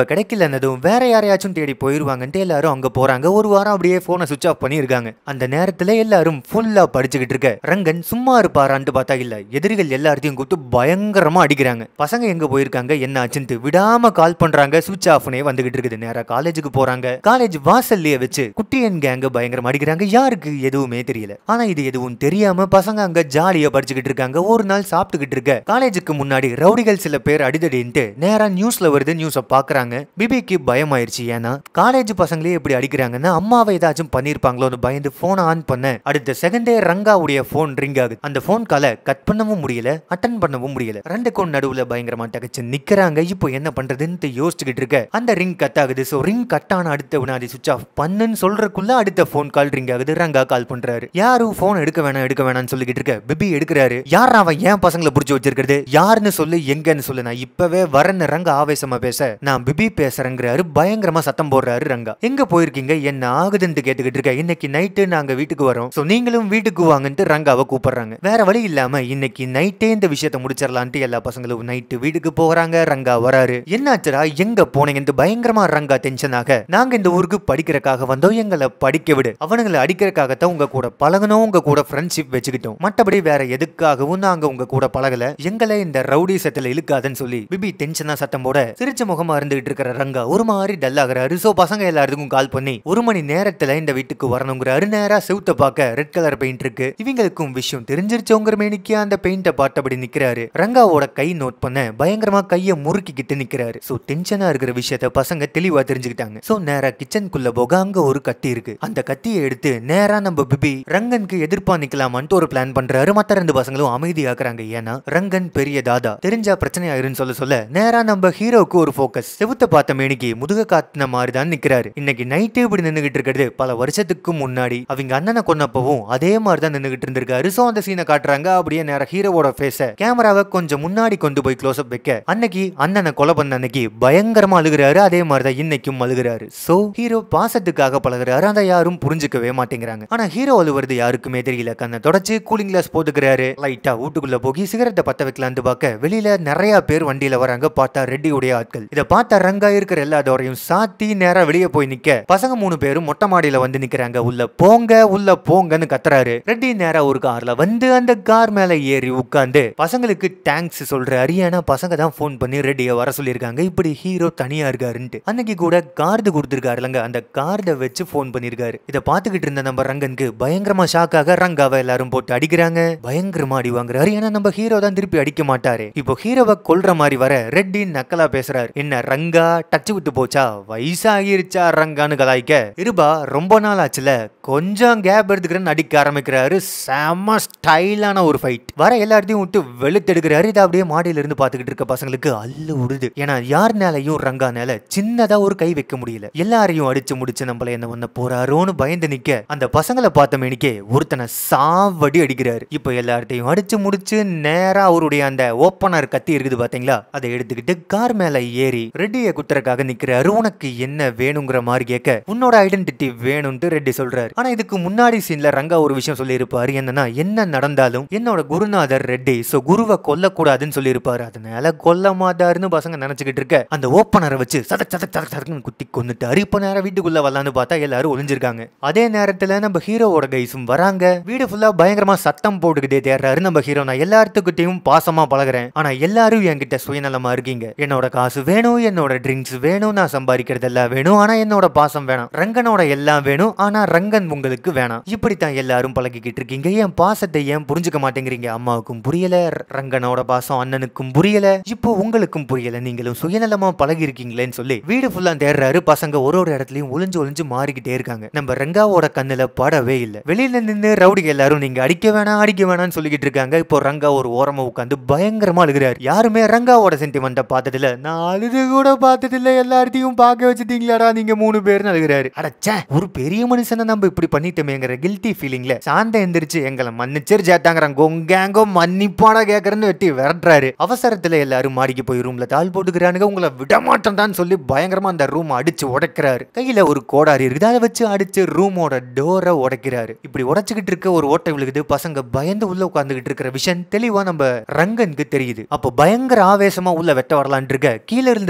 கிடைக்கலன்னதும் வேற யாரையாச்சும் தேடி போயிருவாங்கன்ட்டு எல்லாரும் அங்க போறாங்க ஒரு வாரம் அப்படியே போனை சுவிச் ஆஃப் பண்ணியிருக்காங்க அந்த நேரத்துல எல்லாரும் ஃபுல்லா படிச்சுக்கிட்டு இருக்க ரங்கன் சும்மா இருப்பாரான்ட்டு பார்த்தா இல்ல எதிரிகள் எல்லாத்தையும் கூப்பிட்டு பயங்கரமா அடிக்கிறாங்க பசங்க எங்க போயிருக்காங்க என்ன ஆச்சுன்ட்டு விடாம கால் பண்றாங்க சுவிச் ஆஃப்னே வந்துகிட்டு இருக்குது நேரா காலேஜுக்கு போறாங்க காலேஜ் வாசல்லையே வச்சு குட்டியன் கேங்க பயங்கரமா அடிக்கிறாங்க யாருக்கு எதுவுமே தெரியல ஆனா இது எதுவும் தெரியாம பசங்க அங்க ஜாலியா படிச்சுக்கிட்டு இருக்காங்க ஒரு நாள் சாப்பிட்டுக்கிட்டு இருக்க காலேஜுக்கு முன்னாடி ரவுடிகள் சில பேர் அடிதடின்ட்டு நேரா நியூஸ்ல வருது நியூஸ பாக்குறாங்க பிபிக்கு பயமாயிருச்சு ஏன்னா காலேஜ் பசங்களே இப்படி அடிக்கிறாங்கன்னா அம்மாவை ஏதாச்சும் பண்ணிருப்பாங்களோன்னு பயந்து போனை ஆன் பண்ண அடுத்த செகண்டே ரங்காவுடைய போன் ரிங் ஆகுது அந்த போன் காலை கட் பண்ணவும் முடியல அட்டன் பண்ணவும் முடியல ரெண்டுக்கும் நடுவுல பயங்கரமா டகச்சு நிக்கிறாங்க இப்போ என்ன பண்றதுன்னு யோசிச்சுக்கிட்டு இருக்க அந்த ரிங் கட் ஆகுது சோ ரிங் கட் ஆன அடுத்த வினாடி சுவிச் ஆஃப் பண்ணுன்னு சொல்றதுக்குள்ள அடுத்த போன் கால் ரிங் ஆகுது ரங்கா கால் பண்றாரு யாரும் போன் எடுக்க வேணாம் எடுக்க வேணாம்னு சொல்லிக்கிட்டு இருக்க பிபி எடுக்கிறாரு யார் அவன் ஏன் பசங்களை புடிச்சு வச்சிருக்கிறது யாருன்னு சொல்லு எங்கன்னு சொல்லு நான் இப்பவே வரேன்னு ரங்கா ஆவேசமா பேச நான் பிபி பேசுறேங்கிறாரு பயங்கரமா சத்தம் போடுறாரு ரங்கா எங்க போயிருக்கீங்க என்ன ஆகுதுன்னு கேட்டுக்கிட்டு இருக்க இன்னைக்கு நைட்டு நாங்க வீட்டுக்கு வரோம் சோ நீங்களும் வீட்டுக்கு வாங்கன்ட்டு ரங்காவை கூப்பிடுறாங்க வேற வழி இல்லாம இன்னைக்கு நைட்டே இந்த விஷயத்த முடிச்சிடலான்ட்டு எல்லா பசங்களும் நைட்டு வீட்டுக்கு போறாங்க ரங்கா வராரு என்னாச்சுடா எங்க போனீங்கன்னு பயங்கரமா ரங்கா டென்ஷன் ஆக நாங்க இந்த ஊருக்கு படிக்கிறக்காக வந்தோம் எங்களை படிக்க விடு அவனுங்களை அடிக்கிறக்காகத்தான் உங்க கூட பழகணும் உங்க கூட ஃப்ரெண்ட்ஷிப் வச்சுக்கிட்டோம் மற்றபடி வேற எதுக்காகவும் நாங்க உங்க கூட பழகல எங்களை இந்த ரவுடி சத்துல இழுக்காதுன்னு சொல்லி பிபி டென்ஷனா சத்தம் போட சிரிச்ச முகமா இருந்துகிட்டு இருக்கிற ரங்கா ஒரு மாதிரி டல் ஆகுறாரு சோ பசங்க எல்லாருக்கும் கால் பண்ணி ஒரு மணி நேரத்துல இந்த வீட்டுக்கு வரணுங்கிறாரு நேரா செவுத்த பார்க்க ரெட் கலர் பெயிண்ட் இருக்கு இவங்களுக்கும் விஷயம் தெரிஞ்சிருச்சோங்கிற மேனிக்கு அந்த பெயிண்ட பார்த்தபடி நிக்கிறாரு ரங்காவோட கை நோட் பண்ண பயங்கரமா கைய முறுக்கிக்கிட்டு நிக்கிறாரு சோ டென்ஷனா இருக்கிற விஷயத்த பசங்க தெளிவா தெரிஞ்சுக்கிட்டாங்க சோ நேரா கிச்சனுக்குள்ள போக அங்க ஒரு கத்தி இருக்கு அந்த கத்தியை எடுத்து நேரா நம்ம பிபி ரங்கனுக்கு எதிர்ப்பா நிக்கலாமான்ட்டு ஒரு பிளான் பண்றாரு மத்த ரெண்டு பசங்களும் அமைதியாக்குறாங்க ஏன்னா ரங்கன் பெரிய தாதா தெரிஞ்சா பிரச்சனை ஆயிருன்னு சொல்ல சொல்ல நேரா நம்ம ஹீரோவுக்கு ஒரு ஃபோக்கஸ் செவுத்த பார்த்த மேனிக்கு முதுக காத்தின மாதிரி தான் நிக்கிறாரு இன்னைக்கு நைட்டே இப்படி நின்னுகிட்டு இருக்கிறது பல வருஷத்துக்கு முன்னாடி அவங்க அண்ணனை கொன்னப்பவும் அதே மாதிரி தான் நின்னுகிட்டு இருந்திருக்காரு சோ அந்த சீனை காட்டுறாங்க அப்படியே நேரா ஹீரோவோட ஃபேஸ கேமராவை கொஞ்சம் முன்னாடி கொண்டு போய் க்ளோஸ் அப் வைக்க அன்னைக்கு அண்ணனை கொலை பண்ண அன்னைக்கு பயங்கரமா அழுகுறாரு அதே மாதிரி தான் இன்னைக்கும் அழுகுறாரு சோ ஹீரோ பாசத்துக்காக பழகுறாரு அதை யாரும் புரிஞ்சுக்கவே மாட்டேங்கிறாங்க ஆனா ஹீரோ அழுவுறது யாருக்குமே தெரியல கண்ணை தொடச்சு கூலிங் கிளாஸ் போட்டுக்கிறாரு லைட்டா வீட்டுக்குள்ள போகி சிகரெட்டை பத்த வைக்கலான்னு பார்க்க வெளியில நிறைய பேர் வண்டியில வராங்க பார்த்தா ரெட்டியுடைய ஆட்கள் இதை பார்த்தா ரங்கா இருக்கிற எல்லா டோரையும் சாத்தி நேரா வெளியே போய் நிக்க பசங்க மூணு பேரும் மொட்டை மாடியில வந்து நிக்கிறாங்க உள்ள போங்க உள்ள போங்கன்னு கத்துறாரு ரெட்டி நேரா ஒரு கார்ல வந்து அந்த கார் மேல ஏறி உட்கார்ந்து பசங்களுக்கு தேங்க்ஸ் சொல்றாரு ஏன்னா பசங்க தான் ஃபோன் பண்ணி ரெட்டியை வர சொல்லியிருக்காங்க இப்படி ஹீரோ தனியா இருக்காருன்ட்டு அன்னைக்கு கூட கார்டு கொடுத்துருக்காருலங்க அந்த கார்டை வச்சு ஃபோன் பண்ணிருக்காரு இதை பார்த்துக்கிட்டு இருந்த நம்ம ரங்கனுக்கு பயங்கரமா ஷாக் ஆக ரங்காவை எல்லாரும் போட்டு அடிக்கிறாங்க பயங்கரமா அடி வாங்குறாரு ஏன்னா நம்ம ஹீரோ தான் திருப்பி அடிக்க மாட்டாரு இப்போ ஹீரோவை கொல்ற மாதிரி வர ரெட்டி நக்கலா பேசுறாரு என்ன ரங்கா டச் விட்டு போச்சா வயசாகிருச்சா ரங்கான்னு கலாய்க்க இருபா ரொம்ப நாள் ஆச்சுல கொஞ்சம் கேப் எடுத்துக்கிறேன்னு அடிக்க ஆரம்பிக்கிறாரு செம ஸ்டைலான ஒரு ஃபைட் வர எல்லாத்தையும் விட்டு வெளுத்தெடுக்கிறாரு இதை அப்படியே மாடியில இருந்து பார்த்துக்கிட்டு இருக்க பசங்களுக்கு அல்லு விடுது ஏன்னா யார் மேலையும் ரங்கா மேல சின்னதா ஒரு கை வைக்க முடியல எல்லாரையும் அடிச்சு முடிச்சு நம்மள என்ன பண்ண போறாரோன்னு பயந்து நிக்க அந்த பசங்களை பார்த்த மேனிக்கே ஒருத்தனை சாவடி அடிக்கிறாரு இப்போ எல்லார்ட்டையும் அடிச்சு முடிச்சு நேரா அவருடைய அந்த ஓப்பனர் கத்தி இருக்குது பாத்தீங்களா அதை எடுத்துக்கிட்டு கார் மேல ஏறி ரெட்டியை குத்துறக்காக நிக்கிறாரு உனக்கு என்ன வேணுங்கிற மாதிரி கேட்க உன்னோட ஐடென்டிட்டி வேணும்ட்டு ரெட்டி சொல்றாரு ஆனா இதுக்கு முன்னாடி சீன்ல ரங்கா ஒரு விஷயம் சொல்லியிருப்பாரு என்னன்னா என்ன நடந்தாலும் என்னோட குருநாதர் ரெட்டி சோ குருவை கொல்லக்கூடாதுன்னு சொல்லியிருப்பாரு அதனால கொல்ல மாட்டாருன்னு பசங்க நினைச்சுக்கிட்டு இருக்க அந்த ஓப்பனரை வச்சு சதக் சதக் சதக் சதக்னு குத்தி கொண்டுட்டாரு இப்ப நேரம் வீட்டுக்குள்ள வரலான்னு பார்த்தா எல்லாரும் ஒளிஞ்சிருக்காங்க அதே நேரத்துல நம்ம ஹீரோவோட கைஸும் வராங்க வீடு ஃபுல்லா பயங்கரமா சத்தம் போட்டுக்கிட்டே தேடுறாரு நம்ம ஹீரோ நான் எல்லாத்துக்கிட்டையும் பாசமா பழகுறேன் ஆனா எல்லாரும் என்கிட்ட சுயநலமா இருக்கீங்க என்னோட காசு வேணும் என்னோட ட்ரிங்க்ஸ் வேணும் நான் சம்பாதிக்கிறதெல்லாம் வேணும் ஆனா என்னோட பாசம் வேணாம் ரங்கனோட எல்லாம் வேணும் ஆனா ரங்கன் உங்களுக்கு வேணாம் இப்படித்தான் எல்லாரும் பழகிக்கிட்டு இருக்கீங்க என் பாசத்தை ஏன் புரிஞ்சுக்க மாட்டேங்கிறீங்க அம்மாவுக்கும் புரியல ர- ரங்கனோட பாசம் அண்ணனுக்கும் புரியல இப்போ உங்களுக்கும் புரியல நீங்களும் சுயநலமா பழகி இருக்கீங்களேன்னு சொல்லி வீடு ஃபுல்லா தேடுறாரு பசங்க ஒரு ஒரு இடத்துலயும் ஒளிஞ்சு ஒளிஞ்சு மாறிக்கிட்டே இருக்காங்க நம்ம ரங்காவோட கண்ணுல படவே இல்ல வெளியில நின்னு ரவுடிங்க எல்லாரும் நீங்க அடிக்க வேணாம் அடிக்க வேணாம்னு சொல்லிக்கிட்டு இருக்காங்க இப்போ ரங்கா ஒரு ஓரமா உட்காந்து பயங்கரமா அழுகிறாரு யாருமே ரங்காவோட சென்டிமெண்ட்டை பார்த்ததில்ல நான் அழுது கூட பார்த்ததில்ல எல்லார்த்தையும் பார்க்க வச்சுட்டீங்களாடா நீங்க மூணு பேர்னு அழுகிறாரு அடச்சே ஒரு பெரிய மனுஷனை நம்ம இப்படி பண்ணிட்டோமேங்கிற கில்ட்டி ஃபீலிங்ல சாந்த எந்திரிச்சு எங்களை மன்னிச்சர் சேத்தாங்கிறாங்க கொங்காங்கோ மன்னிப்பாடா கேக்குறேன்னு வெட்டி விரட்டுறாரு அவசரத்துல எல்லாரும் மாடிக்கு போய் ரூம்ல தாள் போட்டுக்கிறானுங்க உங்களை விட மாட்டோம் தான் சொல்லி பயங்கரமா அந்த ரூம் அடிச்சு உடைக்கிறாரு கையில ஒரு கோடாரி இருக்குது அதை வச்சு அடிச்சு ரூமோட டோரை உடைக்கிறாரு இப்படி உடைச்சுக்கிட்டு இருக்க ஒரு ஓட்டை விழுகுது பசங்க பயந்து உள்ள உட்காந்துக்கிட்டு இருக்கிற விஷயம் தெளிவா நம்ம ரங்கனுக்கு தெரியுது அப்போ பயங்கர ஆவேசமா உள்ள வெட்ட வரலான் இருக்க கீழே இருந்து இருக்கிற செல்ஃப்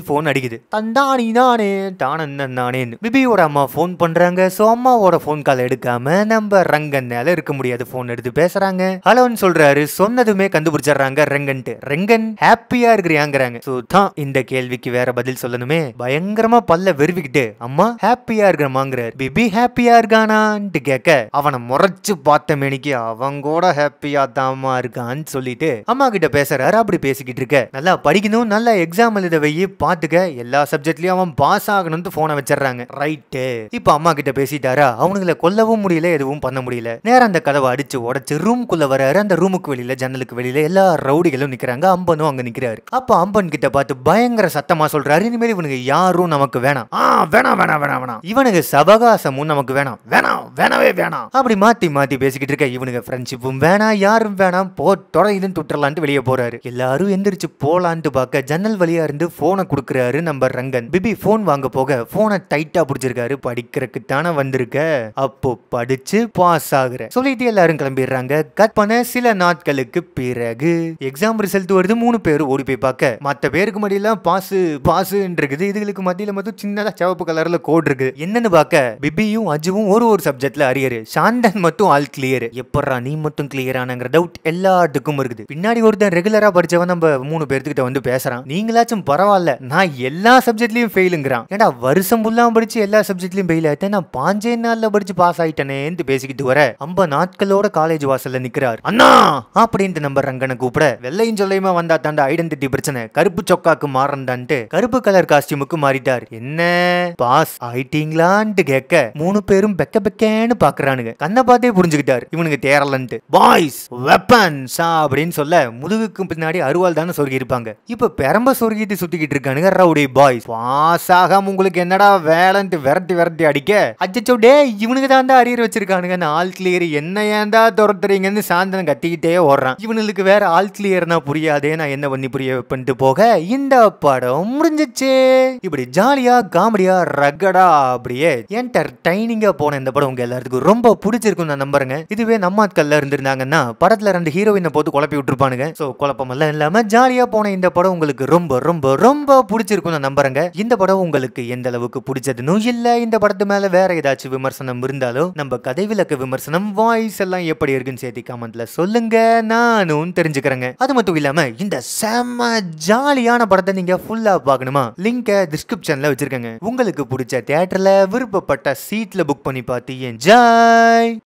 போன் அடிக்குது தந்தானி நானே தானந்தன் நானேன்னு பிபியோட அம்மா போன் பண்றாங்க சோ அம்மாவோட போன் கால் எடுக்காம நம்ம ரங்கன்னால இருக்க முடியாது போன் எடுத்து பேசுறாங்க ஹலோன்னு சொல்றாரு சொன்னதுமே கண்டுபிடிச்சிடுறாங்க ரெங்கன்ட்டு ரெங்கன் ஹாப்பியா இருக்கிறியாங்கிறாங்க சோ தான் இந்த கேள்விக்கு வேற பதில் சொல்லணுமே பயங்கரமா பல்ல வெறுவிக்கிட்டு அம்மா ஹாப்பியா இருக்கிறமாங்கிறாரு பிபி ஹாப்பியா இருக்கானான்ட்டு கேட்க அவனை முறைச்சு பார்த்த மேனிக்கு அவன் கூட ஹாப்பியா தாமா இருக்கான்னு சொல்லிட்டு அம்மா கிட்ட பேசுறாரு அப்படி பேசிக்கிட்டு இருக்க நல்லா படிக்கணும் நல்லா எக்ஸாம் எழுத வை பாத்துக்க எல்லா சப்ஜெக்ட்லயும் அவன் பாஸ் ஆகணும்னு போனை வச்சிடுறாங்க ரைட்டு இப்ப அம்மா கிட்ட பேசிட்டாரா அவனுங்களை கொல்லவும் முடியல எதுவும் பண்ண முடியல நேரம் அந்த கதவை அடிச்சு உடைச்சு ரூம்குள்ள வராரு அந்த ரூமுக்கு வெளியில ஜன்னலுக்கு வெளியில எல்லா ரவுடிகளும் நிக்கிறாங்க அம்பனும் அங்க நிக்கிறாரு அப்ப அம்பன் கிட்ட பார்த்து பயங்கர சத்தமா சொல்றாரு இனிமேல் இவனுக்கு யாரும் நமக்கு வேணாம் ஆ வேணாம் வேணாம் வேணாம் வேணாம் இவனுக்கு சபகாசமும் நமக்கு வேணாம் வேணாம் வேணவே வேணாம் அப்படி மாத்தி மாத்தி பேசிக்கிட்டு இருக்க இவனுக்கு ஃப்ரெண்ட்ஷிப்பும் வேணாம் யாரும் வேணாம் போ தொடங்குதுன்னு துட்டலான்ட்டு வெளியே போறாரு எல்லாரும் எந்திரிச்சு போலான்ட்டு பார்க்க ஜன்னல் வழியா இருந்து போனை கொடுக்குறாரு நம்ம ரங்கன் பிபி போன் வாங்க போக போனை டைட்டா பிடிச்சிருக்காரு படிக்கிறதுக்கு தானே வந்திருக்க அப்போ படிச்சு பாஸ் ஆகுற சொல்லிட்டு எல்லாரும் கிளம்பிடுறாங்க கட் பண்ண சில நாட்களுக்கு பிறகு எக்ஸாம் ரிசல்ட் வருது மூணு பேர் ஓடி போய் பார்க்க மத்த பேருக்கு மடியெல்லாம் பாஸ் பாஸ் இருக்குது இதுகளுக்கு மத்தியில மட்டும் சின்னதா சிவப்பு கலர்ல கோட் இருக்கு என்னன்னு பார்க்க பிபியும் அஜுவும் ஒரு ஒரு சப்ஜெக்ட்ல அரியரு சாந்தன் மட்டும் ஆல் கிளியர் எப்படா நீ மட்டும் கிளியர் ஆனங்கிற டவுட் எல்லாத்துக்கும் இருக்குது பின்னாடி ஒருத்தன் ரெகுலரா படிச்சவன் நம்ம மூணு பேர்த்துக்கிட்ட வந்து பேசுறான் நீங்களாச்சும் பரவாயில்ல நான் எல்லா சப்ஜெக்ட்லயும் ஃபெயிலுங்கிறான் ஏடா வருஷம் ஃபுல்லாக படிச்சு எல்லா சப்ஜெக்ட்லயும் ஃபெயில் ஆயிட்டேன் நான் பாஞ்சே நாள்ல படிச்சு பாஸ் ஆயிட்டேனேன்னு பேசிக்கிட்டு வர ஐம்பது நாட்களோட காலேஜ் வாசல்ல நிக்கிறார் அண்ணா அப்படின்ட்டு நம்ம ரங்கனை கூப்பிட வெள்ளையும் சொல்லையுமா வந்தா தாண்டா ஐடென்டிட்டி பிரச்சனை கருப்பு சொக்காக்கு மாறந்தான்ட்டு கருப்பு கலர் காஸ்டியூமுக்கு மாறிட்டார் என்ன பாஸ் ஆயிட்டீங்களான்ட்டு கேட்க மூணு பேரும் பெக்க பெக்கேன்னு பாக்குறானுங்க கண்ணை பார்த்தே புரிஞ்சுக்கிட்டார் இவனுக்கு தேரலன்ட்டு பாய்ஸ் வெப்பன்ஸ் அப்படின்னு சொல்ல முதுகுக்கு பின்னாடி அருவாள் தானே சொருகி இருப்பாங்க இப்ப பெரம்ப சொருகிட்டு சுத்திக்கிட்டு இருக்கானுங்க ரவுடி பாய்ஸ் பாஸ் ஆகாம உங்களுக்கு என்னடா வேலைன்ட்டு விரட்டி விரட்டி அடிக்க அச்சோ டே இவனுக்கு தான் தான் அரியர் வச்சிருக்கானுங்க நான் ஆல் கிளியர் என்ன ஏன்டா துரத்துறீங்கன்னு சாந்தனம் கத்திக்கிட்டே ஓடுறான் இவனுக்கு வேற ஆல் கிளியர்னா புரியாதே நான் என்ன பண்ணி புரிய பண்ணிட்டு போக இந்த படம் முடிஞ்சிச்சு இப்படி ஜாலியா காமெடியா ரகடா அப்படியே என்டர்டைனிங்கா போன இந்த படம் உங்க எல்லாத்துக்கும் ரொம்ப பிடிச்சிருக்கும் நான் நம்புறேங்க இதுவே நம்ம ஆட்கள்ல இருந்திருந்தாங்கன்னா படத்துல ரெண்டு ஹீரோயினை போட்டு குழப்பி விட்டுருப்பானுங்க சோ குழப்பம் எல்லாம் இல்லாம ஜாலியா போன இந்த படம் உங்களுக்கு ரொம்ப ரொம்ப ரொம்ப பிடிச்சிருக்கும் நான் நம்புறேங்க இந்த படம் உங்களுக்கு எந்த அளவுக்கு பிடிச்சதுன்னு இல்ல இந்த படத்து மேல வேற ஏதாச்சும் விமர்சனம் இருந்தாலோ நம்ம கதை விளக்க விமர்சனம் வாய்ஸ் எல்லாம் எப்படி இருக்குன்னு சேர்த்து கமெண்ட்ல சொல்லுங்க நானும் தெரிஞ்சுக்கிறேங்க அது மட்டும் இல்லாம இந்த செம்ம ஜாலியான படத்தை நீங்க ஃபுல்லா பார்க்கணுமா லிங்கை டிஸ்கிரிப்ஷன்ல வச்சிருக்கேங்க உங்களுக்கு பிடிச்ச தியேட்டர்ல விருப்பப்பட்ட சீட்ல புக் பண்ணி பார்த்து என்ஜாய்